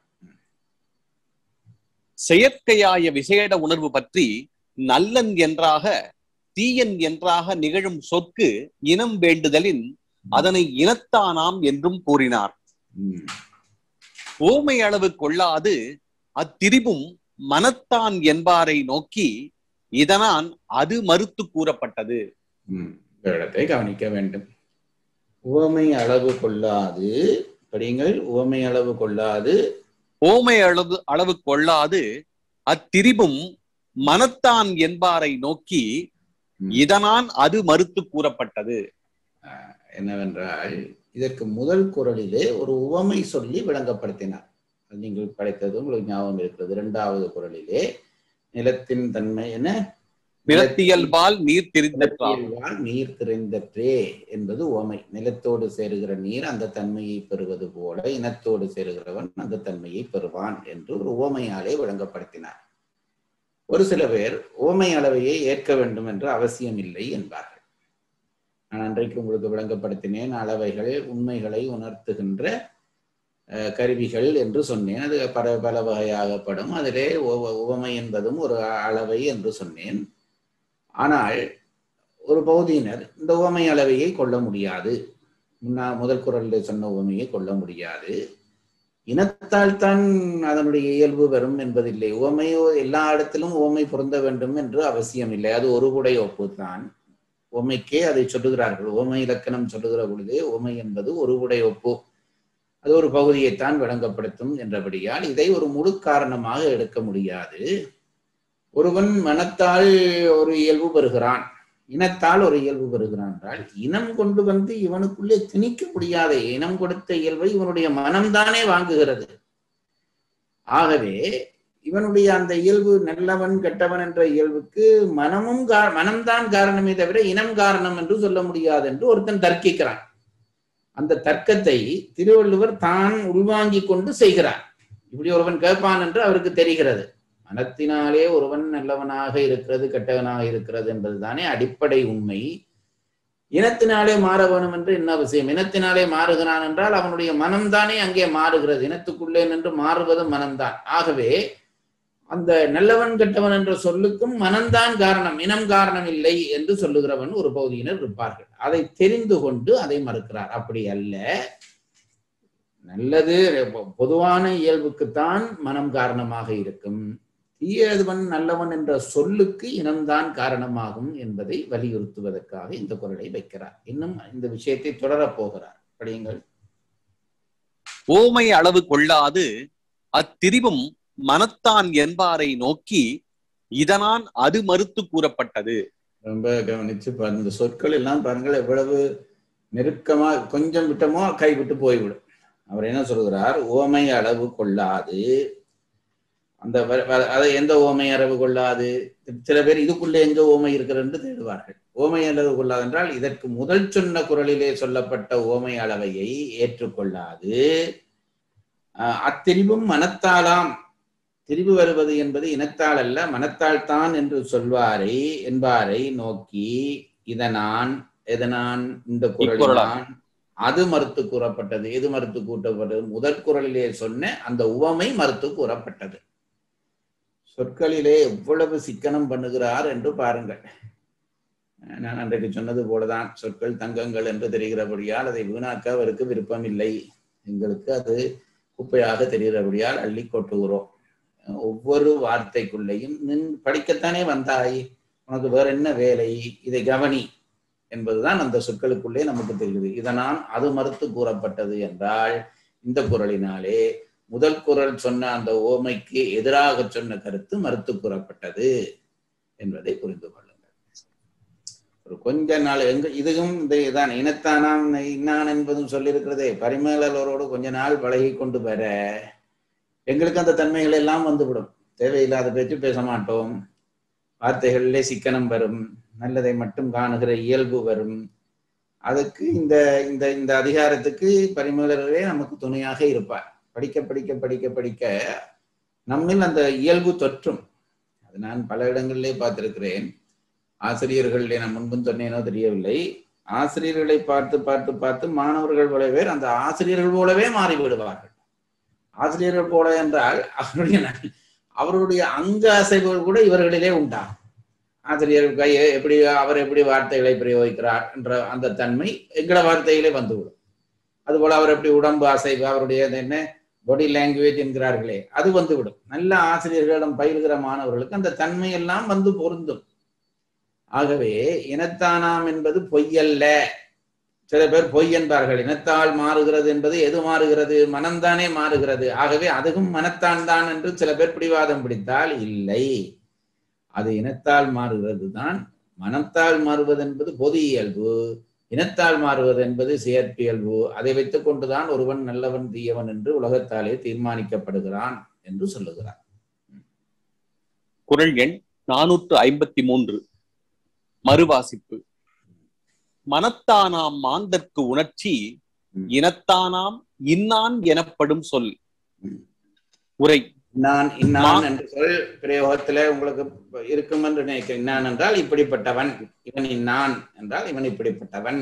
செயற்கையாய விசேட உணர்வு பற்றி நல்லன் என்றாக தீயன் என்றாக நிகழும் சொற்கு இனம் வேண்டுதலின் அதனை இனத்தானாம் என்றும் கூறினார் ம். ஓமை அளவு கொள்ளாது அத்திரிபும் மனத்தான் என்பாரை நோக்கி இதனால் அது மறுத்து கூறப்பட்டது ம். இந்த இடத்தை கவனிக்க வேண்டும் உவமை அளவு கொள்ளாது படியுங்கள் உவமை அளவு கொள்ளாது ஓமை அளவு அளவு கொள்ளாது அத்திரிபும் மனத்தான் என்பாரை நோக்கி ம். இதனால் அது மறுத்து கூறப்பட்டது அஹ், என்னவென்றால் இதற்கு முதல் குரலிலே ஒரு உவமை சொல்லி விளங்கப்படுத்தினார் அது நீங்கள் படைத்தது உங்களுக்கு ஞாபகம் இருக்கிறது இரண்டாவது குரலிலே நிலத்தின் தன்மை என்ன நிலத்தியல்பால் நீர் தெரிந்தால் நிலத்தியல்வால் நீர் திரைந்தற்றே என்பது உவமை நிலத்தோடு சேருகிற நீர் அந்த தன்மையை பெறுவது போல இனத்தோடு சேருகிறவன் அந்த தன்மையை பெறுவான் என்று ஒரு உவமையாலே விளங்கப்படுத்தினார் ஒரு சில பேர் உவமை அளவையை ஏற்க வேண்டும் என்று அவசியம் இல்லை என்பார்கள் நான் அன்றைக்கு உங்களுக்கு விளங்கப்படுத்தினேன் அளவைகள் உண்மைகளை உணர்த்துகின்ற அஹ், கருவிகள் என்று சொன்னேன் அது பல பல வகையாகப்படும் அதிலே உவ- உவமை என்பதும் ஒரு அளவை என்று சொன்னேன் ஆனால் ஒரு பௌதியினர் இந்த உவமை அளவையை கொள்ள முடியாது முன்னா முதல் குரலில் சொன்ன உவமையை கொள்ள முடியாது இனத்தால் தான் அதனுடைய இயல்பு வரும் என்பதில்லை உவமையோ எல்லா இடத்திலும் உவமை பொருந்த வேண்டும் என்று அவசியம் இல்லை அது ஒரு குடை ஒப்பு தான் உவமைக்கே அதை சொல்லுகிறார்கள் உவமை இலக்கணம் சொல்லுகிற பொழுதே உவமை என்பது ஒரு குடை ஒப்பு அது ஒரு பகுதியைத்தான் விளங்கப்படுத்தும் என்றபடியால் இதை ஒரு முழு காரணமாக எடுக்க முடியாது ஒருவன் மனத்தால் ஒரு இயல்பு பெறுகிறான் இனத்தால் ஒரு இயல்பு பெறுகிறான் என்றால் இனம் கொண்டு வந்து இவனுக்குள்ளே திணிக்க முடியாத இனம் கொடுத்த இயல்பை இவனுடைய மனம்தானே வாங்குகிறது ஆகவே இவனுடைய அந்த இயல்பு நல்லவன் கெட்டவன் என்ற இயல்புக்கு மனமும் கா- மனம்தான் காரணமே தவிர இனம் காரணம் என்று சொல்ல முடியாது என்று ஒருத்தன் தர்க்கிக்கிறான் அந்த தர்க்கத்தை திருவள்ளுவர் தான் உள்வாங்கிக் கொண்டு செய்கிறார் இப்படி ஒருவன் கேட்பான் என்று அவருக்கு தெரிகிறது மனத்தினாலே ஒருவன் நல்லவனாக இருக்கிறது கெட்டவனாக இருக்கிறது என்பதுதானே அடிப்படை உண்மை இனத்தினாலே மாற வேணும் என்று என்ன அவசியம் இனத்தினாலே மாறுகிறான் என்றால் அவனுடைய மனம்தானே அங்கே மாறுகிறது இனத்துக்குள்ளே நின்று மாறுவது மனம்தான் ஆகவே அந்த நல்லவன் கெட்டவன் என்ற சொல்லுக்கும் மனம்தான் காரணம் இனம் காரணம் இல்லை என்று சொல்லுகிறவன் ஒரு பகுதியினர் இருப்பார்கள் அதை தெரிந்து கொண்டு அதை மறுக்கிறார் அப்படி அல்ல நல்லது பொதுவான இயல்புக்குத்தான் மனம் காரணமாக இருக்கும் தீயவன் நல்லவன் என்ற சொல்லுக்கு இனம்தான் காரணமாகும் என்பதை வலியுறுத்துவதற்காக இந்த குரலை வைக்கிறார் இன்னும் இந்த விஷயத்தை தொடரப் போகிறார் படியுங்கள் ஓமை அளவு கொள்ளாது அத்திரிவும் மனத்தான் என்பாரை நோக்கி இதனான் அது மறுத்து கூறப்பட்டது ரொம்ப கவனிச்சு பாருங்க இந்த சொற்கள் எல்லாம் பாருங்கள் எவ்வளவு நெருக்கமா கொஞ்சம் விட்டமோ கைவிட்டு போய்விடும் அவர் என்ன சொல்கிறார் ஓமை அளவு கொள்ளாது அந்த வ- வ- அதை எந்த ஓமை அளவு கொள்ளாது சில பேர் இதுக்குள்ளே எங்க ஓமை இருக்கிறது என்று தேடுவார்கள் ஓமை அளவு கொள்ளாது என்றால் இதற்கு முதல் சொன்ன குரலிலே சொல்லப்பட்ட ஓமை அளவையை ஏற்றுக்கொள்ளாது அஹ் அத்திரிவும் மனத்தாலாம் திரிவு வருவது என்பது இனத்தால் அல்ல மனத்தால் தான் என்று சொல்வாரை என்பாரை நோக்கி இதனான் எதனான் இந்த இக்குறளால். குரலான் அது மறுத்து கூறப்பட்டது எது மறுத்து கூட்டப்பட்டது முதற் குரலிலே சொன்ன அந்த உவமை மறுத்து கூறப்பட்டது சொற்களிலே எவ்வளவு சிக்கனம் பண்ணுகிறார் என்று பாருங்கள் நான் அன்றைக்கு சொன்னது போலதான் சொற்கள் தங்கங்கள் என்று தெரிகிறபடியால் அதை வீணாக்க அவருக்கு விருப்பம் இல்லை எங்களுக்கு அது குப்பையாக தெரிகிறபடியால் அள்ளி கொட்டுகிறோம் ஒவ்வொரு வார்த்தைக்குள்ளேயும் நின் படிக்கத்தானே வந்தாய் உனக்கு வேற என்ன வேலை இதை கவனி என்பதுதான் அந்த சொற்களுக்குள்ளே நமக்கு தெரிகிறது இதனால் அது மறுத்து கூறப்பட்டது என்றால் இந்த குரலினாலே முதல் குரல் சொன்ன அந்த ஓமைக்கு எதிராக சொன்ன கருத்து மறுத்து கூறப்பட்டது என்பதை புரிந்து கொள்ளுங்கள் ஒரு கொஞ்ச நாள் எங்க இதுவும் இந்த இதான் இனத்தானாம் இன்னான் என்பதும் சொல்லியிருக்கிறதே பரிமேலரோடு கொஞ்ச நாள் பழகி கொண்டு வர எங்களுக்கு அந்த தன்மைகள் எல்லாம் வந்துவிடும் தேவையில்லாத பேச்சு பேச மாட்டோம் வார்த்தைகளிலே சிக்கனம் வரும் நல்லதை மட்டும் காணுகிற இயல்பு வரும் அதுக்கு இந்த இந்த இந்த அதிகாரத்துக்கு பரிமேலரே நமக்கு துணையாக இருப்பார் படிக்க படிக்க படிக்க படிக்க நம்மில் அந்த இயல்பு தொற்றும் அது நான் பல இடங்களிலே பார்த்திருக்கிறேன் ஆசிரியர்களிலே நான் முன்பும் சொன்னேனோ தெரியவில்லை ஆசிரியர்களை பார்த்து பார்த்து பார்த்து மாணவர்கள் போல பேர் அந்த ஆசிரியர்கள் போலவே மாறி விடுவார்கள் ஆசிரியர்கள் போல என்றால் அவருடைய அவருடைய அங்க அசைவுகள் கூட இவர்களிலே உண்டாகும் ஆசிரியர் கையை எப்படி அவர் எப்படி வார்த்தைகளை பிரயோகிக்கிறார் என்ற அந்த தன்மை எங்கள வார்த்தையிலே வந்துவிடும் அதுபோல அவர் எப்படி உடம்பு அசைவு அவருடைய அது என்ன பாடி லாங்குவேஜ் என்கிறார்களே அது வந்துவிடும் நல்ல ஆசிரியர்களிடம் பயில்கிற மாணவர்களுக்கு அந்த தன்மை எல்லாம் வந்து பொருந்தும் ஆகவே இனத்தானாம் என்பது பொய்யல்ல சில பேர் பொய் என்பார்கள் இனத்தால் மாறுகிறது என்பது எது மாறுகிறது மனம்தானே மாறுகிறது ஆகவே அதுவும் மனத்தான் தான் என்று சில பேர் பிடிவாதம் பிடித்தால் இல்லை அது இனத்தால் மாறுகிறது தான் மனத்தால் மாறுவது என்பது பொது இயல்பு இனத்தால் மாறுவது என்பது செயற்பியல்பு அதை வைத்துக் கொண்டுதான் ஒருவன் நல்லவன் தீயவன் என்று உலகத்தாலே தீர்மானிக்கப்படுகிறான் என்று சொல்லுகிறார் குரல் எண் நானூற்று ஐம்பத்தி மூன்று மறுவாசிப்பு மனத்தானாம் மாந்தற்கு உணர்ச்சி ம். இனத்தானாம் இன்னான் எனப்படும் சொல் ம். உரை நான் இன்னான் மா- என்று சொல் பிரயோகத்திலே உங்களுக்கு இருக்கும் என்று நினைக்கிறேன் இன்னான் என்றால் இப்படிப்பட்டவன் இவன் இன்னான் என்றால் இவன் இப்படிப்பட்டவன்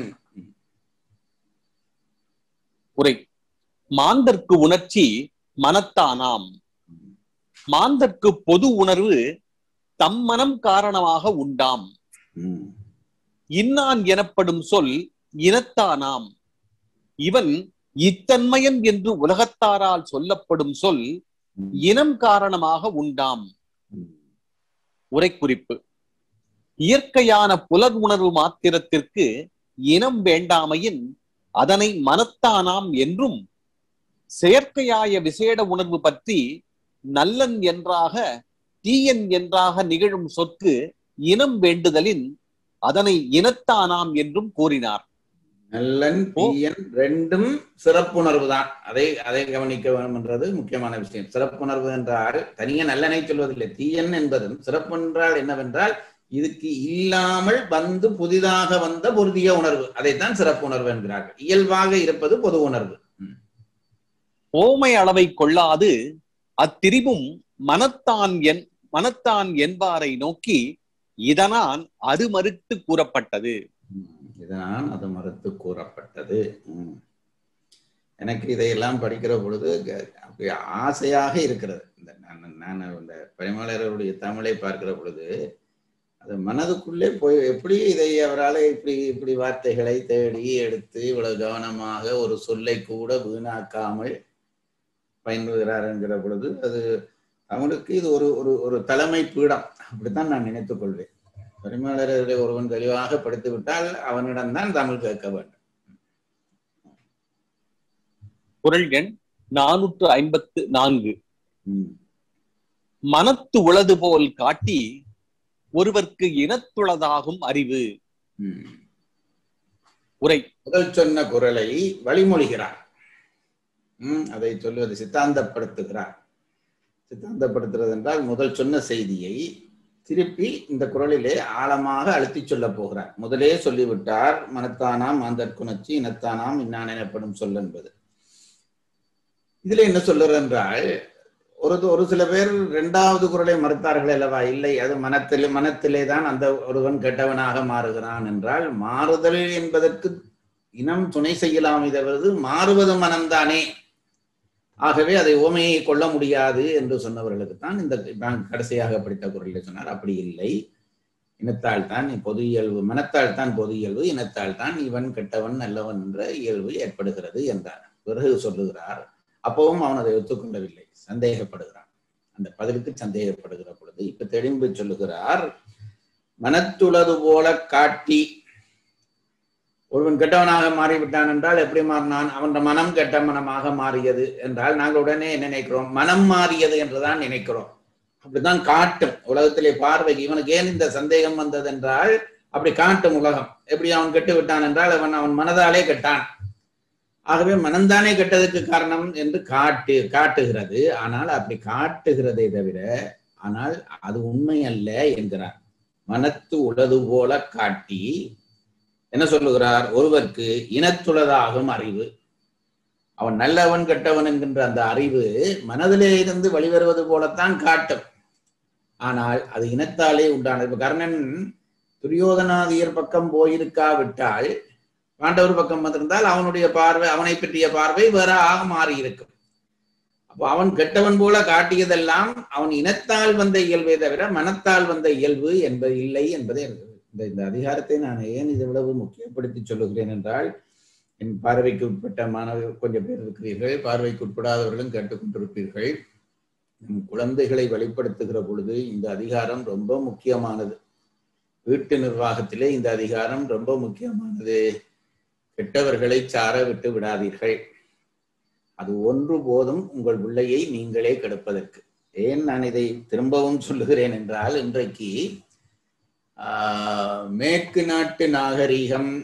உரை மாந்தர்க்கு உணர்ச்சி மனத்தானாம் மாந்தர்க்கு பொது உணர்வு தம் மனம் காரணமாக உண்டாம் ம். இன்னான் எனப்படும் சொல் இனத்தானாம் இவன் இத்தன்மையன் என்று உலகத்தாரால் சொல்லப்படும் சொல் ம். இனம் காரணமாக உண்டாம் ம். உரைக்குறிப்பு இயற்கையான புலர் உணர்வு மாத்திரத்திற்கு இனம் வேண்டாமையின் அதனை மனத்தானாம் என்றும் செயற்கையாய விசேட உணர்வு பற்றி நல்லன் என்றாக தீயன் என்றாக நிகழும் சொற்கு இனம் வேண்டுதலின் அதனை இனத்தானாம் என்றும் கூறினார் நல்லன் தீயன் ரெண்டும் சிறப்புணர்வு தான் அதை அதை கவனிக்க வேண்டும் என்றது முக்கியமான விஷயம் சிறப்புணர்வு என்றால் தனிய நல்லனை சொல்வதில்லை தீயன் என்பதும் சிறப்பு என்றால் என்னவென்றால் இதுக்கு இல்லாமல் வந்து புதிதாக வந்த பொருதிய உணர்வு அதைத்தான் சிறப்பு உணர்வு என்கிறார்கள் இயல்பாக இருப்பது பொது உணர்வு ஓமை அளவை கொள்ளாது அத்திரிவும் மனத்தான் என் மனத்தான் என்பாரை நோக்கி இதனால் அது மறுத்து கூறப்பட்டது ம், இதனால் அது மறுத்து கூறப்பட்டது ம். எனக்கு இதையெல்லாம் படிக்கிற பொழுது க- அப்படி ஆசையாக இருக்கிறது இந்த நான் நான் இந்த பரிமளருடைய தமிழை பார்க்கிற பொழுது அது மனதுக்குள்ளே போய் எப்படி இதை அவரால் இப்படி இப்படி வார்த்தைகளை தேடி எடுத்து இவ்வளவு கவனமாக ஒரு சொல்லை கூட வீணாக்காமல் பயன்படுகிறார் என்கிற பொழுது அது தமிழுக்கு இது ஒரு ஒரு ஒரு தலைமை பீடம் அப்படித்தான் நான் நினைத்துக் கொள்வேன் பரிமாளர்களை ஒருவன் தெளிவாக படித்து விட்டால் அவனிடம்தான் தமிழ் கேட்க வேண்டும் குரல் எண் நானூற்று ஐம்பத்து நான்கு ம். மனத்து உளது போல் காட்டி ஒருவர்க்கு இனத்துளதாகும் அறிவு ம். உரை முதல் சொன்ன குரலை வழிமொழிகிறார் ம், அதை சொல்வது சித்தாந்தப்படுத்துகிறார் சித்தாந்தப்படுத்துறது என்றால் முதல் சொன்ன செய்தியை திருப்பி இந்த குரலிலே ஆழமாக அழுத்தி சொல்ல போகிறார் முதலே சொல்லிவிட்டார் மனத்தானாம் மாந்தற்குணர்ச்சி இனத்தானாம் இன்னான் எனப்படும் சொல் என்பது இதுல என்ன சொல்லுறது என்றால் ஒரு ஒரு சில பேர் இரண்டாவது குரலை மறுத்தார்கள் அல்லவா இல்லை அது மனத்திலே மனத்திலே தான் அந்த ஒருவன் கெட்டவனாக மாறுகிறான் என்றால் மாறுதல் என்பதற்கு இனம் துணை செய்யலாம் தவிர்த்து மாறுவது மனம்தானே ஆகவே அதை ஓமையை கொள்ள முடியாது என்று சொன்னவர்களுக்கு தான் இந்த நான் கடைசியாக படித்த குரலில் சொன்னார் அப்படி இல்லை இனத்தால் தான் பொது இயல்பு மனத்தால் தான் பொது இயல்பு இனத்தால் தான் இவன் கெட்டவன் நல்லவன் என்ற இயல்பு ஏற்படுகிறது என்றார் பிறகு சொல்லுகிறார் அப்பவும் அவன் அதை ஒத்துக்கொள்ளவில்லை சந்தேகப்படுகிறான் அந்த பதிலுக்கு சந்தேகப்படுகிற பொழுது இப்ப தெளிந்து சொல்லுகிறார் மனத்துளது போல காட்டி ஒருவன் கெட்டவனாக மாறிவிட்டான் என்றால் எப்படி மாறினான் அவன் மனம் கெட்ட மனமாக மாறியது என்றால் நாங்கள் உடனே என்ன நினைக்கிறோம் மனம் மாறியது என்றுதான் நினைக்கிறோம் அப்படித்தான் காட்டும் உலகத்திலே பார்வை இவனுக்கு ஏன் இந்த சந்தேகம் வந்தது என்றால் அப்படி காட்டும் உலகம் எப்படி அவன் கெட்டு விட்டான் என்றால் அவன் அவன் மனதாலே கெட்டான் ஆகவே மனம்தானே கெட்டதுக்கு காரணம் என்று காட்டு காட்டுகிறது ஆனால் அப்படி காட்டுகிறதை தவிர ஆனால் அது உண்மை அல்ல என்கிறார் மனத்து உளது போல காட்டி என்ன சொல்லுகிறார் ஒருவருக்கு இனத்துளதாகும் அறிவு அவன் நல்லவன் கெட்டவன் என்கின்ற அந்த அறிவு மனதிலே இருந்து வெளிவருவது போலத்தான் காட்டும் ஆனால் அது இனத்தாலே உண்டானது இப்ப கர்ணன் துரியோதனாதியர் பக்கம் போயிருக்காவிட்டால் பாண்டவர் பக்கம் வந்திருந்தால் அவனுடைய பார்வை அவனை பற்றிய பார்வை வேற ஆக மாறி இருக்கும் அப்போ அவன் கெட்டவன் போல காட்டியதெல்லாம் அவன் இனத்தால் வந்த இயல்பே தவிர மனத்தால் வந்த இயல்பு என்பது இல்லை என்பதே எனக்கு இந்த இந்த அதிகாரத்தை நான் ஏன் இது இவ்வளவு முக்கியப்படுத்தி சொல்லுகிறேன் என்றால் என் பார்வைக்கு உட்பட்ட மாணவர்கள் கொஞ்சம் பேர் இருக்கிறீர்கள் பார்வைக்கு உட்படாதவர்களும் கேட்டுக்கொண்டிருப்பீர்கள் நம் குழந்தைகளை வெளிப்படுத்துகிற பொழுது இந்த அதிகாரம் ரொம்ப முக்கியமானது வீட்டு நிர்வாகத்திலே இந்த அதிகாரம் ரொம்ப முக்கியமானது கெட்டவர்களை சார விட்டு விடாதீர்கள் அது ஒன்று போதும் உங்கள் பிள்ளையை நீங்களே கெடுப்பதற்கு ஏன் நான் இதை திரும்பவும் சொல்லுகிறேன் என்றால் இன்றைக்கு ஆஹ், மேற்கு நாட்டு நாகரீகம்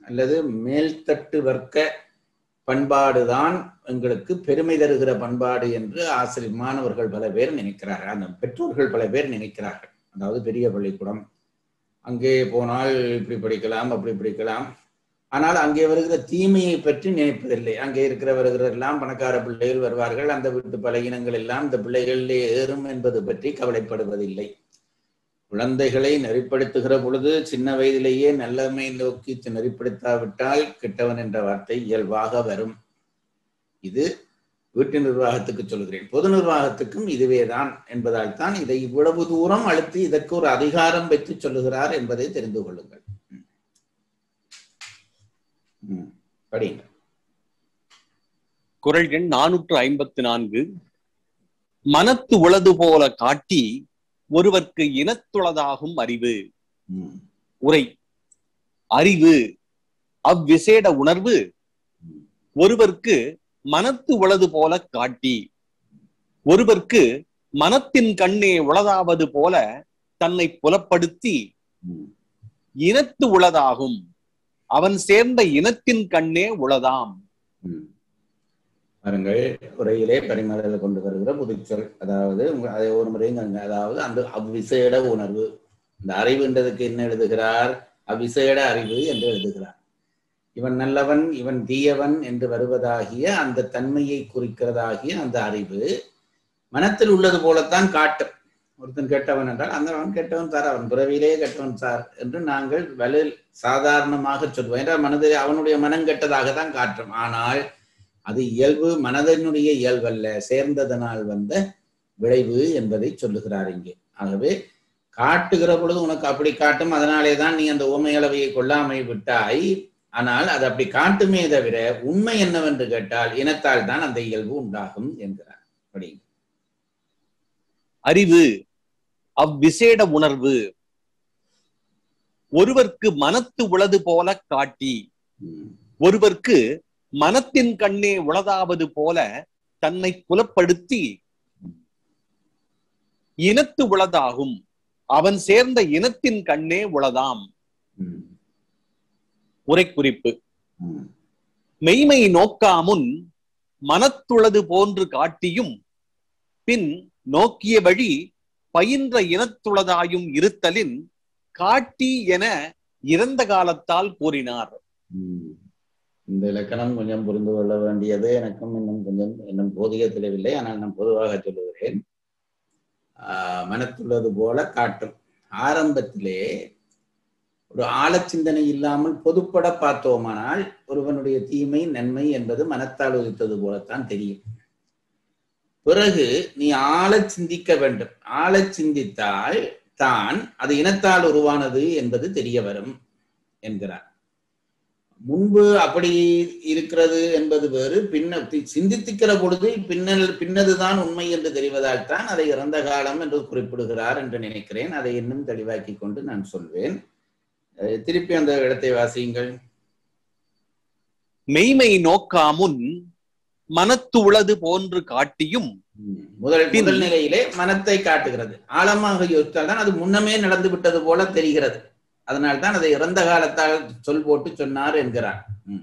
அல்லது மேல்தட்டு வர்க்க பண்பாடுதான் எங்களுக்கு பெருமை தருகிற பண்பாடு என்று ஆசிரியர் மாணவர்கள் பல பேர் நினைக்கிறார்கள் அந்த பெற்றோர்கள் பல பேர் நினைக்கிறார்கள் அதாவது பெரிய பள்ளிக்கூடம் அங்கே போனால் இப்படி படிக்கலாம் அப்படி படிக்கலாம் ஆனால் அங்கே வருகிற தீமையை பற்றி நினைப்பதில்லை அங்கே இருக்கிற வருகிறெல்லாம் பணக்கார பிள்ளைகள் வருவார்கள் அந்த வீட்டு பலகீனங்கள் எல்லாம் இந்த பிள்ளைகளிலே ஏறும் என்பது பற்றி கவலைப்படுவதில்லை குழந்தைகளை நெறிப்படுத்துகிற பொழுது சின்ன வயதிலேயே நல்லமை நோக்கி நெறிப்படுத்தாவிட்டால் கெட்டவன் என்ற வார்த்தை இயல்பாக வரும் இது வீட்டு நிர்வாகத்துக்கு சொல்கிறேன் பொது நிர்வாகத்துக்கும் இதுவேதான் என்பதால் தான் இதை இவ்வளவு தூரம் அழுத்தி இதற்கு ஒரு அதிகாரம் வைத்து சொல்லுகிறார் என்பதை தெரிந்து கொள்ளுங்கள் ம். படிங்க குரல் எண் நானூற்று ஐம்பத்தி நான்கு மனத்து உளது போல காட்டி ஒருவர்க்கு இனத்துளதாகும் அறிவு ம். உரை அறிவு அவ்விசேட உணர்வு ம். ஒருவர்க்கு மனத்து உளது போல காட்டி ஒருவர்க்கு மனத்தின் கண்ணே உளதாவது போல தன்னை புலப்படுத்தி ம். இனத்து உளதாகும் அவன் சேர்ந்த இனத்தின் கண்ணே உளதாம் ம். பாருங்கள் உரையிலே பரிமாறல கொண்டு வருகிற புதுச்சொல் அதாவது உங்க- அதை ஒரு முறையும் கங்க. அதாவது அந்த அவ்விசேட உணர்வு இந்த அறிவுன்றதுக்கு என்ன எழுதுகிறார் அவ்விசேட அறிவு என்று எழுதுகிறார் இவன் நல்லவன் இவன் தீயவன் என்று வருவதாகிய அந்த தன்மையை குறிக்கிறதாகிய அந்த அறிவு மனத்தில் உள்ளது போலத்தான் காட்டும் ஒருத்தன் கெட்டவன் என்றால் அந்த அவன் கெட்டவன் சார் அவன் பிறவியிலே கெட்டவன் சார் என்று நாங்கள் வலு சாதாரணமாக சொல்வோம் என்றால் மனதில் அவனுடைய மனம் கெட்டதாக தான் காட்டும் ஆனால் அது இயல்பு மனதனுடைய இயல்பல்ல சேர்ந்ததனால் வந்த விளைவு என்பதை சொல்லுகிறார் இங்கே ஆகவே காட்டுகிற பொழுது உனக்கு அப்படி காட்டும் அதனாலே தான் நீ அந்த ஓமை அளவையை கொள்ளாமை விட்டாய் ஆனால் அது அப்படி காட்டுமே தவிர உண்மை என்னவென்று கேட்டால் இனத்தால் தான் அந்த இயல்பு உண்டாகும் என்கிறார் அப்படி அறிவு அவ்விசேட உணர்வு ஒருவர்க்கு மனத்து உளது போல காட்டி ம், ஒருவர்க்கு மனத்தின் கண்ணே உளதாவது போல தன்னை புலப்படுத்தி இனத்து உளதாகும் அவன் சேர்ந்த இனத்தின் கண்ணே உளதாம் ம், உரைக்குறிப்பு ம், மெய்மை நோக்காமுன் மனத்துளது போன்று காட்டியும் பின் நோக்கிய வழி பயின்ற இனத்துளதாயும் இருத்தலின் காட்டி என இறந்த காலத்தால் கூறினார் ம். இந்த இலக்கணம் கொஞ்சம் புரிந்து கொள்ள வேண்டியது எனக்கும் இன்னும் கொஞ்சம் இன்னும் போதிய தெளிவில்லை ஆனால் நான் பொதுவாக சொல்லுகிறேன் ஆஹ் மனத்துள்ளது போல காட்டும் ஆரம்பத்திலே ஒரு ஆழச்சிந்தனை இல்லாமல் பொதுப்பட பார்த்தோமானால் ஒருவனுடைய தீமை நன்மை என்பது மனத்தால் உதித்தது போலத்தான் தெரியும் பிறகு நீ ஆழச் சிந்திக்க வேண்டும் ஆழச் சிந்தித்தால் தான் அது இனத்தால் உருவானது என்பது தெரிய வரும் என்கிறார் முன்பு அப்படி இருக்கிறது என்பது வேறு பின்ன தி- சிந்தித்திக்கிற பொழுது பின்னல் பின்னதுதான் உண்மை என்று தெரிவதால் தான் அதை இறந்த காலம் என்று குறிப்பிடுகிறார் என்று நினைக்கிறேன் அதை இன்னும் தெளிவாக்கி கொண்டு நான் சொல்வேன் அஹ் திருப்பி அந்த இடத்தை வாசியுங்கள் மெய்மை நோக்காமுன் மனத்து உளது போன்று காட்டியும் ம். முதல் பின். முதல் நிலையிலே மனத்தை காட்டுகிறது ஆழமாக யோசித்தால் தான் அது முன்னமே நடந்து விட்டது போல தெரிகிறது அதனால் தான் அதை இறந்த காலத்தால் சொல் போட்டு சொன்னார் என்கிறார் ம்.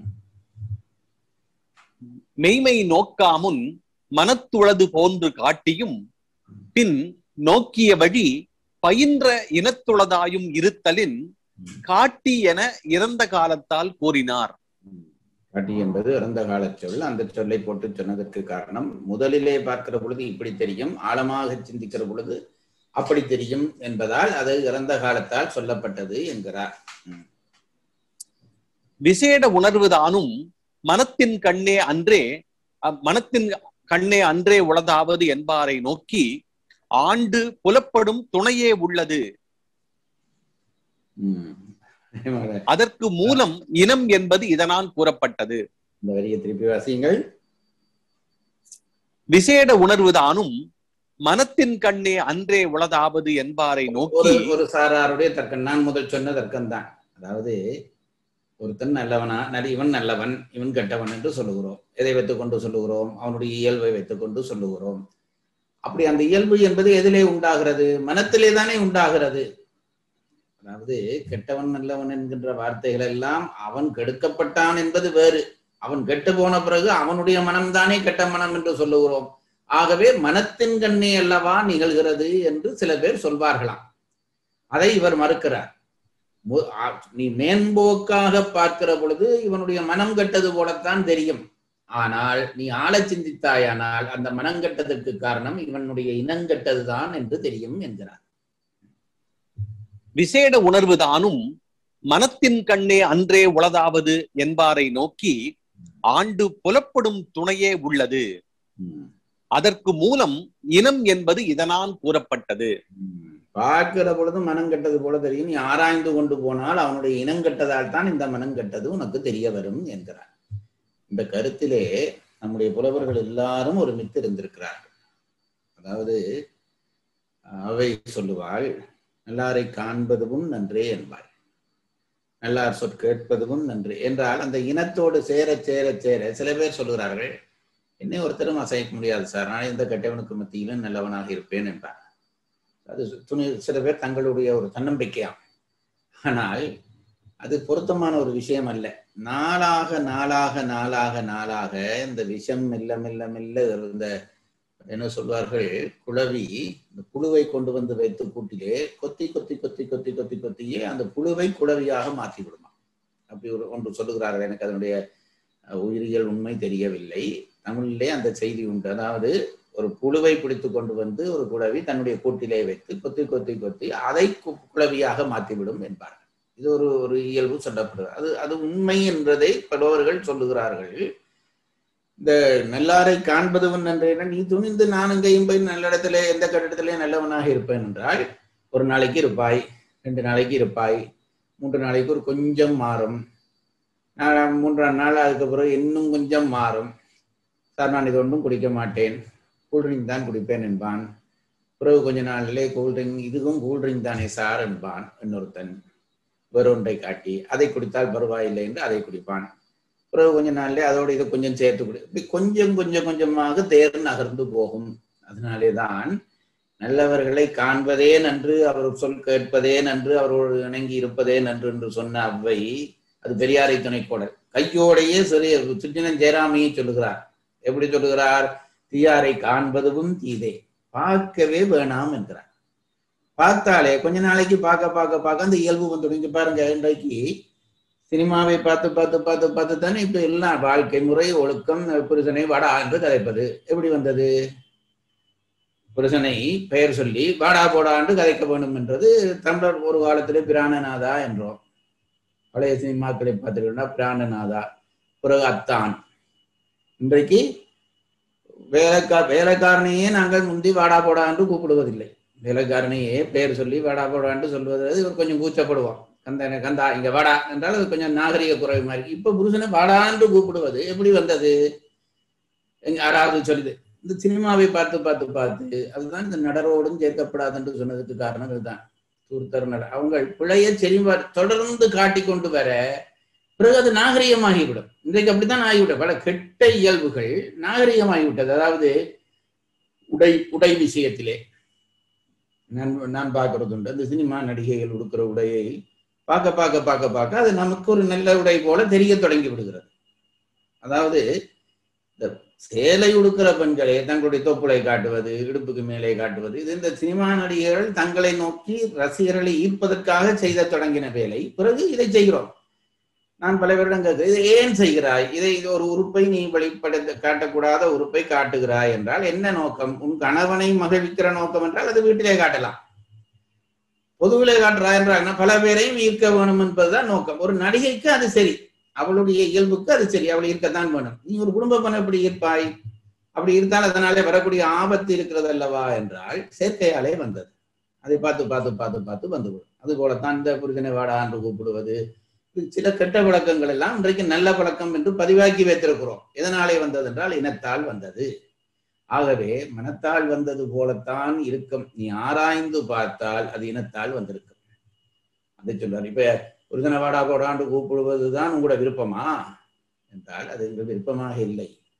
மெய்மை நோக்காமுன் மனத்துளது போன்று காட்டியும் பின் நோக்கிய வழி பயின்ற இனத்துளதாயும் இருத்தலின் காட்டி என இறந்த காலத்தால் கூறினார் ம். காட்டி என்பது இறந்த காலச் சொல் அந்த சொல்லை போட்டு சொன்னதற்கு காரணம் முதலிலே பார்க்கிற பொழுது இப்படி தெரியும் ஆழமாக சிந்திக்கிற பொழுது அப்படி தெரியும் என்பதால் அது இறந்த காலத்தால் சொல்லப்பட்டது என்கிறார் விசேட உணர்வுதானும் மனத்தின் கண்ணே அன்றே அ- மனத்தின் கண்ணே அன்றே உளதாவது என்பாரை நோக்கி ஆண்டு புலப்படும் துணையே உள்ளது ம். அதற்கு மூலம் இனம் என்பது இதனால் கூறப்பட்டது இந்த வரியை திருப்பி வாசியுங்கள் விசேட உணர்வுதானும் மனத்தின் கண்ணே அன்றே உளதாவது என்பாரை ஒரு நோக்கி ஒரு சாராருடைய தர்க்கம் நான் முதல் சொன்ன தர்க்கம் தான் அதாவது ஒருத்தன் நல்லவனா நல்ல இவன் நல்லவன் இவன் கெட்டவன் என்று சொல்லுகிறோம் எதை வைத்துக்கொண்டு சொல்லுகிறோம் அவனுடைய இயல்பை வைத்துக்கொண்டு சொல்லுகிறோம் அப்படி அந்த இயல்பு என்பது எதிலே உண்டாகிறது மனத்திலே தானே உண்டாகிறது அதாவது கெட்டவன் நல்லவன் என்கின்ற வார்த்தைகள் எல்லாம் அவன் கெடுக்கப்பட்டான் என்பது வேறு அவன் கெட்டு போன பிறகு அவனுடைய மனம்தானே கெட்ட மனம் என்று சொல்லுகிறோம் ஆகவே மனத்தின் கண்ணே அல்லவா நிகழ்கிறது என்று சில பேர் சொல்வார்களாம் அதை இவர் மறுக்கிறார் மு- ஆ- நீ மேம்போக்காக பார்க்கிற பொழுது இவனுடைய மனம் கெட்டது போலத்தான் தெரியும் ஆனால் நீ ஆழச் சிந்தித்தாயானால் அந்த மனம் கெட்டதற்கு காரணம் இவனுடைய இனங்கெட்டதுதான் என்று தெரியும் என்கிறார் விசேட உணர்வு தானும் மனத்தின் கண்ணே அன்றே உளதாவது என்பாரை நோக்கி ஆண்டு புலப்படும் துணையே உள்ளது ம். அதற்கு மூலம் இனம் என்பது இதனால் கூறப்பட்டது ம். பார்க்கிற பொழுது மனம் கெட்டது போல தெரியும் நீ ஆராய்ந்து கொண்டு போனால் அவனுடைய இனம் கெட்டதால் தான் இந்த மனம் கெட்டது உனக்கு தெரிய வரும் என்கிறார் இந்த கருத்திலே நம்முடைய புலவர்கள் எல்லாரும் ஒரு மித்து இருந்திருக்கிறார்கள் அதாவது அவை சொல்லுவாள் நல்லாரை காண்பதுவும் நன்றே என்பாள் நல்லார் சொற் கேட்பதுவும் நன்று என்றால் அந்த இனத்தோடு சேர சேர சேர சில பேர் சொல்லுகிறார்கள் என்னை ஒருத்தரும் அசைக்க முடியாது சார் நான் இந்த கெட்டவனுக்கு மத்தியிலும் நல்லவனாக இருப்பேன் என்பார் அது துணி சில பேர் தங்களுடைய ஒரு தன்னம்பிக்கையாம் ஆனால் அது பொருத்தமான ஒரு விஷயம் அல்ல நாளாக நாளாக நாளாக நாளாக இந்த விஷம் மெல்ல மெல்ல மெல்ல இந்த என்ன சொல்வார்கள் குளவி இந்த புழுவை கொண்டு வந்து வைத்து கூட்டிலே கொத்தி கொத்தி கொத்தி கொத்தி கொத்தி கொத்தியே அந்த புழுவை குளவியாக மாற்றி விடுமா அப்படி ஒரு ஒன்று சொல்லுகிறார்கள் எனக்கு அதனுடைய அஹ், உயிரியல் உண்மை தெரியவில்லை தமிழிலே அந்த செய்தி உண்டு அதாவது ஒரு புழுவை பிடித்து கொண்டு வந்து ஒரு குளவி தன்னுடைய கூட்டிலே வைத்து கொத்தி கொத்தி கொத்தி அதை கு- குளவியாக மாற்றிவிடும் என்பார்கள் இது ஒரு ஒரு இயல்பு சொல்லப்படுகிறது அது அது உண்மை என்பதை பலவர்கள் சொல்லுகிறார்கள் இந்த நல்லாரை காண்பதுவன் நன்றேன நீ துணிந்து நான் எங்கேயும் போய் நல்ல இடத்துல எந்த கட்டிடத்திலே நல்லவனாக இருப்பேன் என்றால் ஒரு நாளைக்கு இருப்பாய் ரெண்டு நாளைக்கு இருப்பாய் மூன்று நாளைக்கு ஒரு கொஞ்சம் மாறும் நான் மூன்றாம் நாள் அதுக்கு பிறகு இன்னும் கொஞ்சம் மாறும் சார் நான் இது ஒன்றும் குடிக்க மாட்டேன் கூல்ட்ரிங்க் தான் குடிப்பேன் என்பான் பிறகு கொஞ்ச நாளிலே கூல்ட்ரிங்க் இதுவும் கூல்ட்ரிங்க் தானே சார் என்பான் இன்னொருத்தன் வேறொன்றை காட்டி அதை குடித்தால் பரவாயில்லை என்று அதை குடிப்பான் பிறகு கொஞ்ச நாள்ல அதோட இதை கொஞ்சம் சேர்த்து குடி இப்படி கொஞ்சம் கொஞ்சம் கொஞ்சமாக தேர் நகர்ந்து போகும் அதனாலே தான் நல்லவர்களை காண்பதே நன்று அவர் சொல் கேட்பதே நன்று அவரோடு இணங்கி இருப்பதே நன்று என்று சொன்ன அவ்வை அது பெரியாரை துணைக்கோடல் கையோடையே சிறிய சிற்றினம் ஜெயராமையை சொல்லுகிறார் எப்படி சொல்லுகிறார் தீயாரை காண்பதும் தீதே பார்க்கவே வேணாம் என்கிறார் பார்த்தாலே கொஞ்ச நாளைக்கு பார்க்க பார்க்க பார்க்க அந்த இயல்பு வந்து இங்க பாருங்க இன்றைக்கு சினிமாவை பார்த்து பார்த்து பார்த்து பார்த்து தானே இப்ப எல்லாம் வாழ்க்கை முறை ஒழுக்கம் புருஷனை வாடா என்று கதைப்பது எப்படி வந்தது புருஷனை பெயர் சொல்லி வாடா போடா என்று கதைக்க வேண்டும் என்றது தமிழர் ஒரு காலத்திலே பிராணநாதா என்றோம் பழைய சினிமாக்களை பார்த்துக்கிட்டா பிராணநாதா பிறகு அத்தான் இன்றைக்கு வேலைக்கா வேலைக்காரனையே நாங்கள் முந்தி வாடா போடா என்று கூப்பிடுவதில்லை வேலைக்காரனையே பெயர் சொல்லி வாடா போடா என்று சொல்வது இவர் கொஞ்சம் கூச்சப்படுவோம் கந்த கந்தா இங்க வாடா என்றால் அது கொஞ்சம் நாகரிக குறைவு மாதிரி இப்ப புருஷனை வாடா என்று கூப்பிடுவது எப்படி வந்தது எங்க யாராவது சொல்லுது இந்த சினிமாவை பார்த்து பார்த்து பார்த்து அதுதான் இந்த நடரோடும் சேர்க்கப்படாது என்று சொன்னதுக்கு காரணம் இதுதான் தூர்த்தர் நட அவங்க பிழைய செறிவா தொடர்ந்து காட்டி கொண்டு வர பிறகு அது நாகரிகமாகிவிடும் இன்றைக்கு அப்படித்தான் ஆகிவிடும் பல கெட்ட இயல்புகள் நாகரிகமாகிவிட்டது அதாவது உடை உடை விஷயத்திலே நான் நான் பார்க்கறது உண்டு அந்த சினிமா நடிகைகள் உடுக்கிற உடையை பார்க்க பார்க்க பார்க்க பார்க்க அது நமக்கு ஒரு நல்ல உடை போல தெரிய தொடங்கி விடுகிறது அதாவது இந்த சேலை உடுக்கிற பெண்களே தங்களுடைய தொப்புளை காட்டுவது இடுப்புக்கு மேலே காட்டுவது இது இந்த சினிமா நடிகர்கள் தங்களை நோக்கி ரசிகர்களை ஈர்ப்பதற்காக செய்த தொடங்கின வேலை பிறகு இதை செய்கிறோம் நான் பல வருடங்கள் இதை ஏன் செய்கிறாய் இதை இது ஒரு உறுப்பை நீ வெளிப்படுத்த காட்டக்கூடாத உறுப்பை காட்டுகிறாய் என்றால் என்ன நோக்கம் உன் கணவனை மகிழ்விக்கிற நோக்கம் என்றால் அது வீட்டிலே காட்டலாம் பொதுவிலே காட்டுறாய் என்றால் பல பேரையும் ஈர்க்க வேணும் என்பதுதான் நோக்கம் ஒரு நடிகைக்கு அது சரி அவளுடைய இயல்புக்கு அது சரி அவள் இருக்கத்தான் வேணும் நீ ஒரு குடும்ப பண்ண எப்படி இருப்பாய் அப்படி இருந்தால் அதனாலே வரக்கூடிய ஆபத்து இருக்கிறது அல்லவா என்றால் செயற்கையாலே வந்தது அதை பார்த்து பார்த்து பார்த்து பார்த்து வந்துவிடும் அது போலத்தான் இந்த புரிதனை வாடா என்று கூப்பிடுவது சில கெட்ட பழக்கங்கள் எல்லாம் இன்றைக்கு நல்ல பழக்கம் என்று பதிவாக்கி வைத்திருக்கிறோம் எதனாலே வந்தது என்றால் இனத்தால் வந்தது ஆகவே மனத்தால் வந்தது போலத்தான் இருக்கும் நீ ஆராய்ந்து பார்த்தால் அது இனத்தால் வந்திருக்கும் அதை சொல்றார் இப்ப ஒரு தின வாடா போடாண்டு கூப்பிடுவதுதான் உங்களோட விருப்பமா என்றால் அது எங்கள் விருப்பமாக இல்லை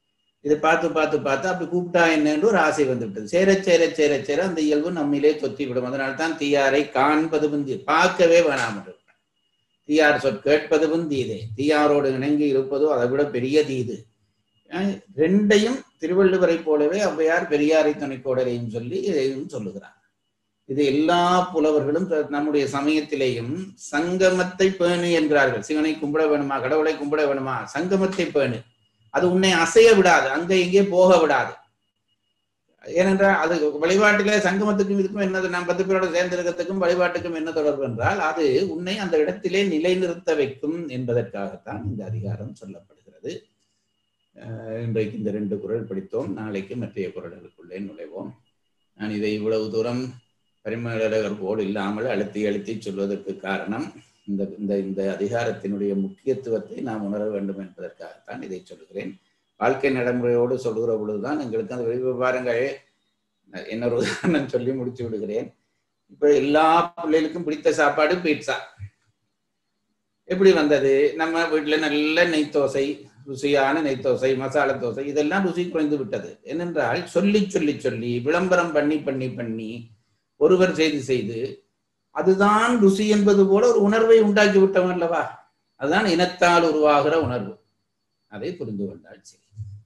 இதை பார்த்து பார்த்து பார்த்து அப்படி கூப்பிட்டா என்னன்னு ஒரு ஆசை வந்து விட்டது சேர சேர சேர சேர அந்த இயல்பு நம்மிலே தொத்தி விடும் அதனால தான் தீயாரை காண்பது புந்தி பார்க்கவே வேணாம் என்று தீயார் சொற் கேட்பது புந்தீதே தீயாரோடு இணங்கி இருப்பதோ அதை விட பெரிய தீது அஹ் ரெண்டையும் திருவள்ளுவரை போலவே ஔவையார் பெரியாரை துணைக்கோடரையும் சொல்லி இதையும் சொல்லுகிறார் இது எல்லா புலவர்களும் த- நம்முடைய சமயத்திலேயும் சங்கமத்தை பேணு என்கிறார்கள் சிவனை கும்பிட வேணுமா கடவுளை கும்பிட வேணுமா சங்கமத்தை பேணு அது உன்னை அசைய விடாது அங்க இங்கே போக விடாது ஏனென்றால் அது வழிபாட்டிலே சங்கமத்துக்கும் இதுக்கும் என்ன நாம் பத்து பேரோட சேர்ந்திருக்கிறதுக்கும் வழிபாட்டுக்கும் என்ன தொடர்பு என்றால் அது உன்னை அந்த இடத்திலே நிலைநிறுத்த வைக்கும் என்பதற்காகத்தான் இந்த அதிகாரம் சொல்லப்படுகிறது அஹ் இன்றைக்கு இந்த ரெண்டு குரல் படித்தோம் நாளைக்கு மற்றைய குரல்களுக்குள்ளே நுழைவோம் நான் இதை இவ்வளவு தூரம் பரிமளகர் போல் இல்லாமல் அழுத்தி அழுத்தி சொல்வதற்கு காரணம் இந்த இந்த இந்த அதிகாரத்தினுடைய முக்கியத்துவத்தை நாம் உணர வேண்டும் என்பதற்காகத்தான் இதை சொல்லுகிறேன் வாழ்க்கை நடைமுறையோடு சொல்லுகிற பொழுதுதான் எங்களுக்கு அந்த வெளி பாருங்கள் என்ன ஒரு உதாரணம் சொல்லி முடிச்சு விடுகிறேன் இப்ப எல்லா பிள்ளைகளுக்கும் பிடித்த சாப்பாடு பீட்சா எப்படி வந்தது நம்ம வீட்டுல நல்ல நெய் தோசை ருசியான நெய் தோசை மசாலா தோசை இதெல்லாம் ருசி குறைந்து விட்டது ஏனென்றால் சொல்லி சொல்லி சொல்லி விளம்பரம் பண்ணி பண்ணி பண்ணி ஒருவர் செய்து செய்து அதுதான் ருசி என்பது போல ஒரு உணர்வை உண்டாக்கி விட்டோம் அல்லவா அதுதான் இனத்தால் உருவாகிற உணர்வு அதை புரிந்து கொண்டால் சரி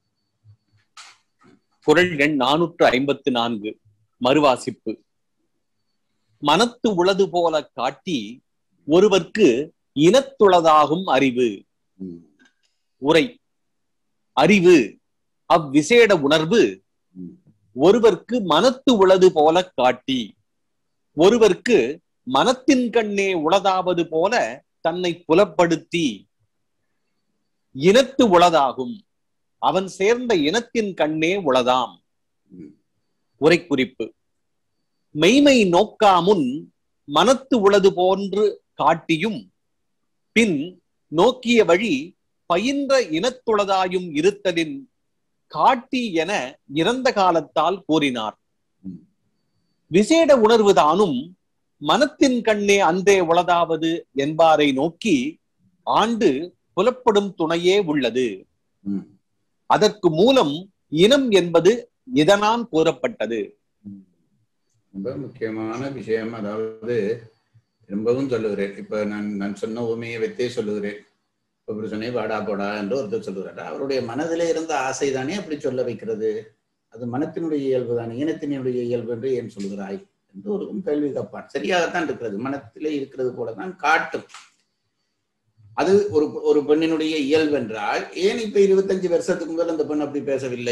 குரல் எண் நானூற்று ஐம்பத்து நான்கு மறுவாசிப்பு மனத்து உளது போல காட்டி ஒருவர்க்கு இனத்துளதாகும் அறிவு ம், உரை அறிவு அவ்விசேட உணர்வு ம், ஒருவர்க்கு மனத்து உளது போல காட்டி ஒருவர்க்கு மனத்தின் கண்ணே உளதாவது போல தன்னை புலப்படுத்தி இனத்து உளதாகும் அவன் சேர்ந்த இனத்தின் கண்ணே உளதாம் ம். உரை குறிப்பு மெய்மை நோக்காமுன் மனத்து உளது போன்று காட்டியும் பின் நோக்கிய வழி பயின்ற இனத்துளதாயும் இருத்தலின் காட்டி என இறந்த காலத்தால் கூறினார் ம். விசேட உணர்வு தானும் மனத்தின் கண்ணே அந்தே உளதாவது என்பாரை நோக்கி ஆண்டு புலப்படும் துணையே உள்ளது ம், அதற்கு மூலம் இனம் என்பது இதனால் கூறப்பட்டது ம். ரொம்ப முக்கியமான விஷயம் அதாவது திரும்பவும் சொல்லுகிறேன் இப்ப நான் நான் சொன்ன உண்மையை வைத்தே சொல்லுகிறேன் இப்ப புருஷனை வாடா போடா என்று ஒருத்தர் சொல்லுகிறார் அவருடைய மனதிலே இருந்த ஆசை தானே அப்படி சொல்ல வைக்கிறது அது மனத்தினுடைய இயல்பு தானே இனத்தினுடைய இயல்பு என்று ஏன் சொல்கிறாய் என்று ஒரு கேள்வி கேட்பான் சரியாகத்தான் இருக்கிறது மனத்திலே இருக்கிறது போலதான் காட்டும் அது ஒரு ஒரு பெண்ணினுடைய இயல்பு என்றால் ஏன் இப்ப இருபத்தஞ்சு வருஷத்துக்கு முதல் அந்த பெண் அப்படி பேசவில்லை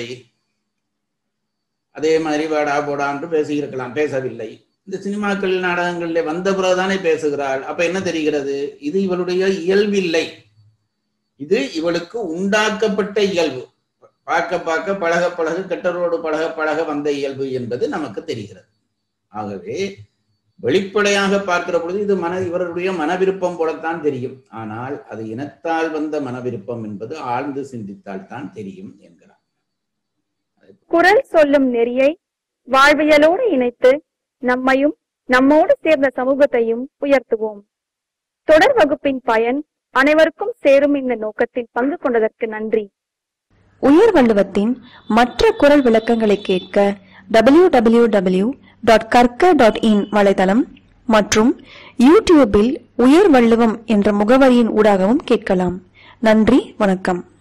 அதே மாதிரி வாடா போடா என்று பேசியிருக்கலாம் பேசவில்லை இந்த சினிமாக்கள் நாடகங்களிலே வந்த பிறகுதானே பேசுகிறாள் அப்ப என்ன தெரிகிறது இது இவளுடைய இயல்பில்லை இது இவளுக்கு உண்டாக்கப்பட்ட இயல்பு பார்க்க பார்க்க பழக பழக கெட்டரோடு பழக பழக வந்த இயல்பு என்பது நமக்கு தெரிகிறது ஆகவே வெளிப்படையாக பார்க்கிற பொழுது இது மன இவருடைய மனவிருப்பம் போலத்தான் தெரியும் ஆனால் அது இனத்தால் வந்த மனவிருப்பம் என்பது ஆழ்ந்து சிந்தித்தால் தான் தெரியும் என்கிறார் குரல் சொல்லும் நெறியை வாழ்வியலோடு இணைத்து நம்மையும் நம்மோடு சேர்ந்த சமூகத்தையும் உயர்த்துவோம் தொடர் வகுப்பின் பயன் அனைவருக்கும் சேரும் இந்த நோக்கத்தில் பங்கு கொண்டதற்கு நன்றி உயர் வள்ளுவத்தின் மற்ற குரல் விளக்கங்களை கேட்க www.karka.in டாட் கற்க டாட் இன் வலைதளம் மற்றும் யூடியூபில் உயர் வள்ளுவம் என்ற முகவரியின் ஊடாகவும் கேட்கலாம் நன்றி வணக்கம்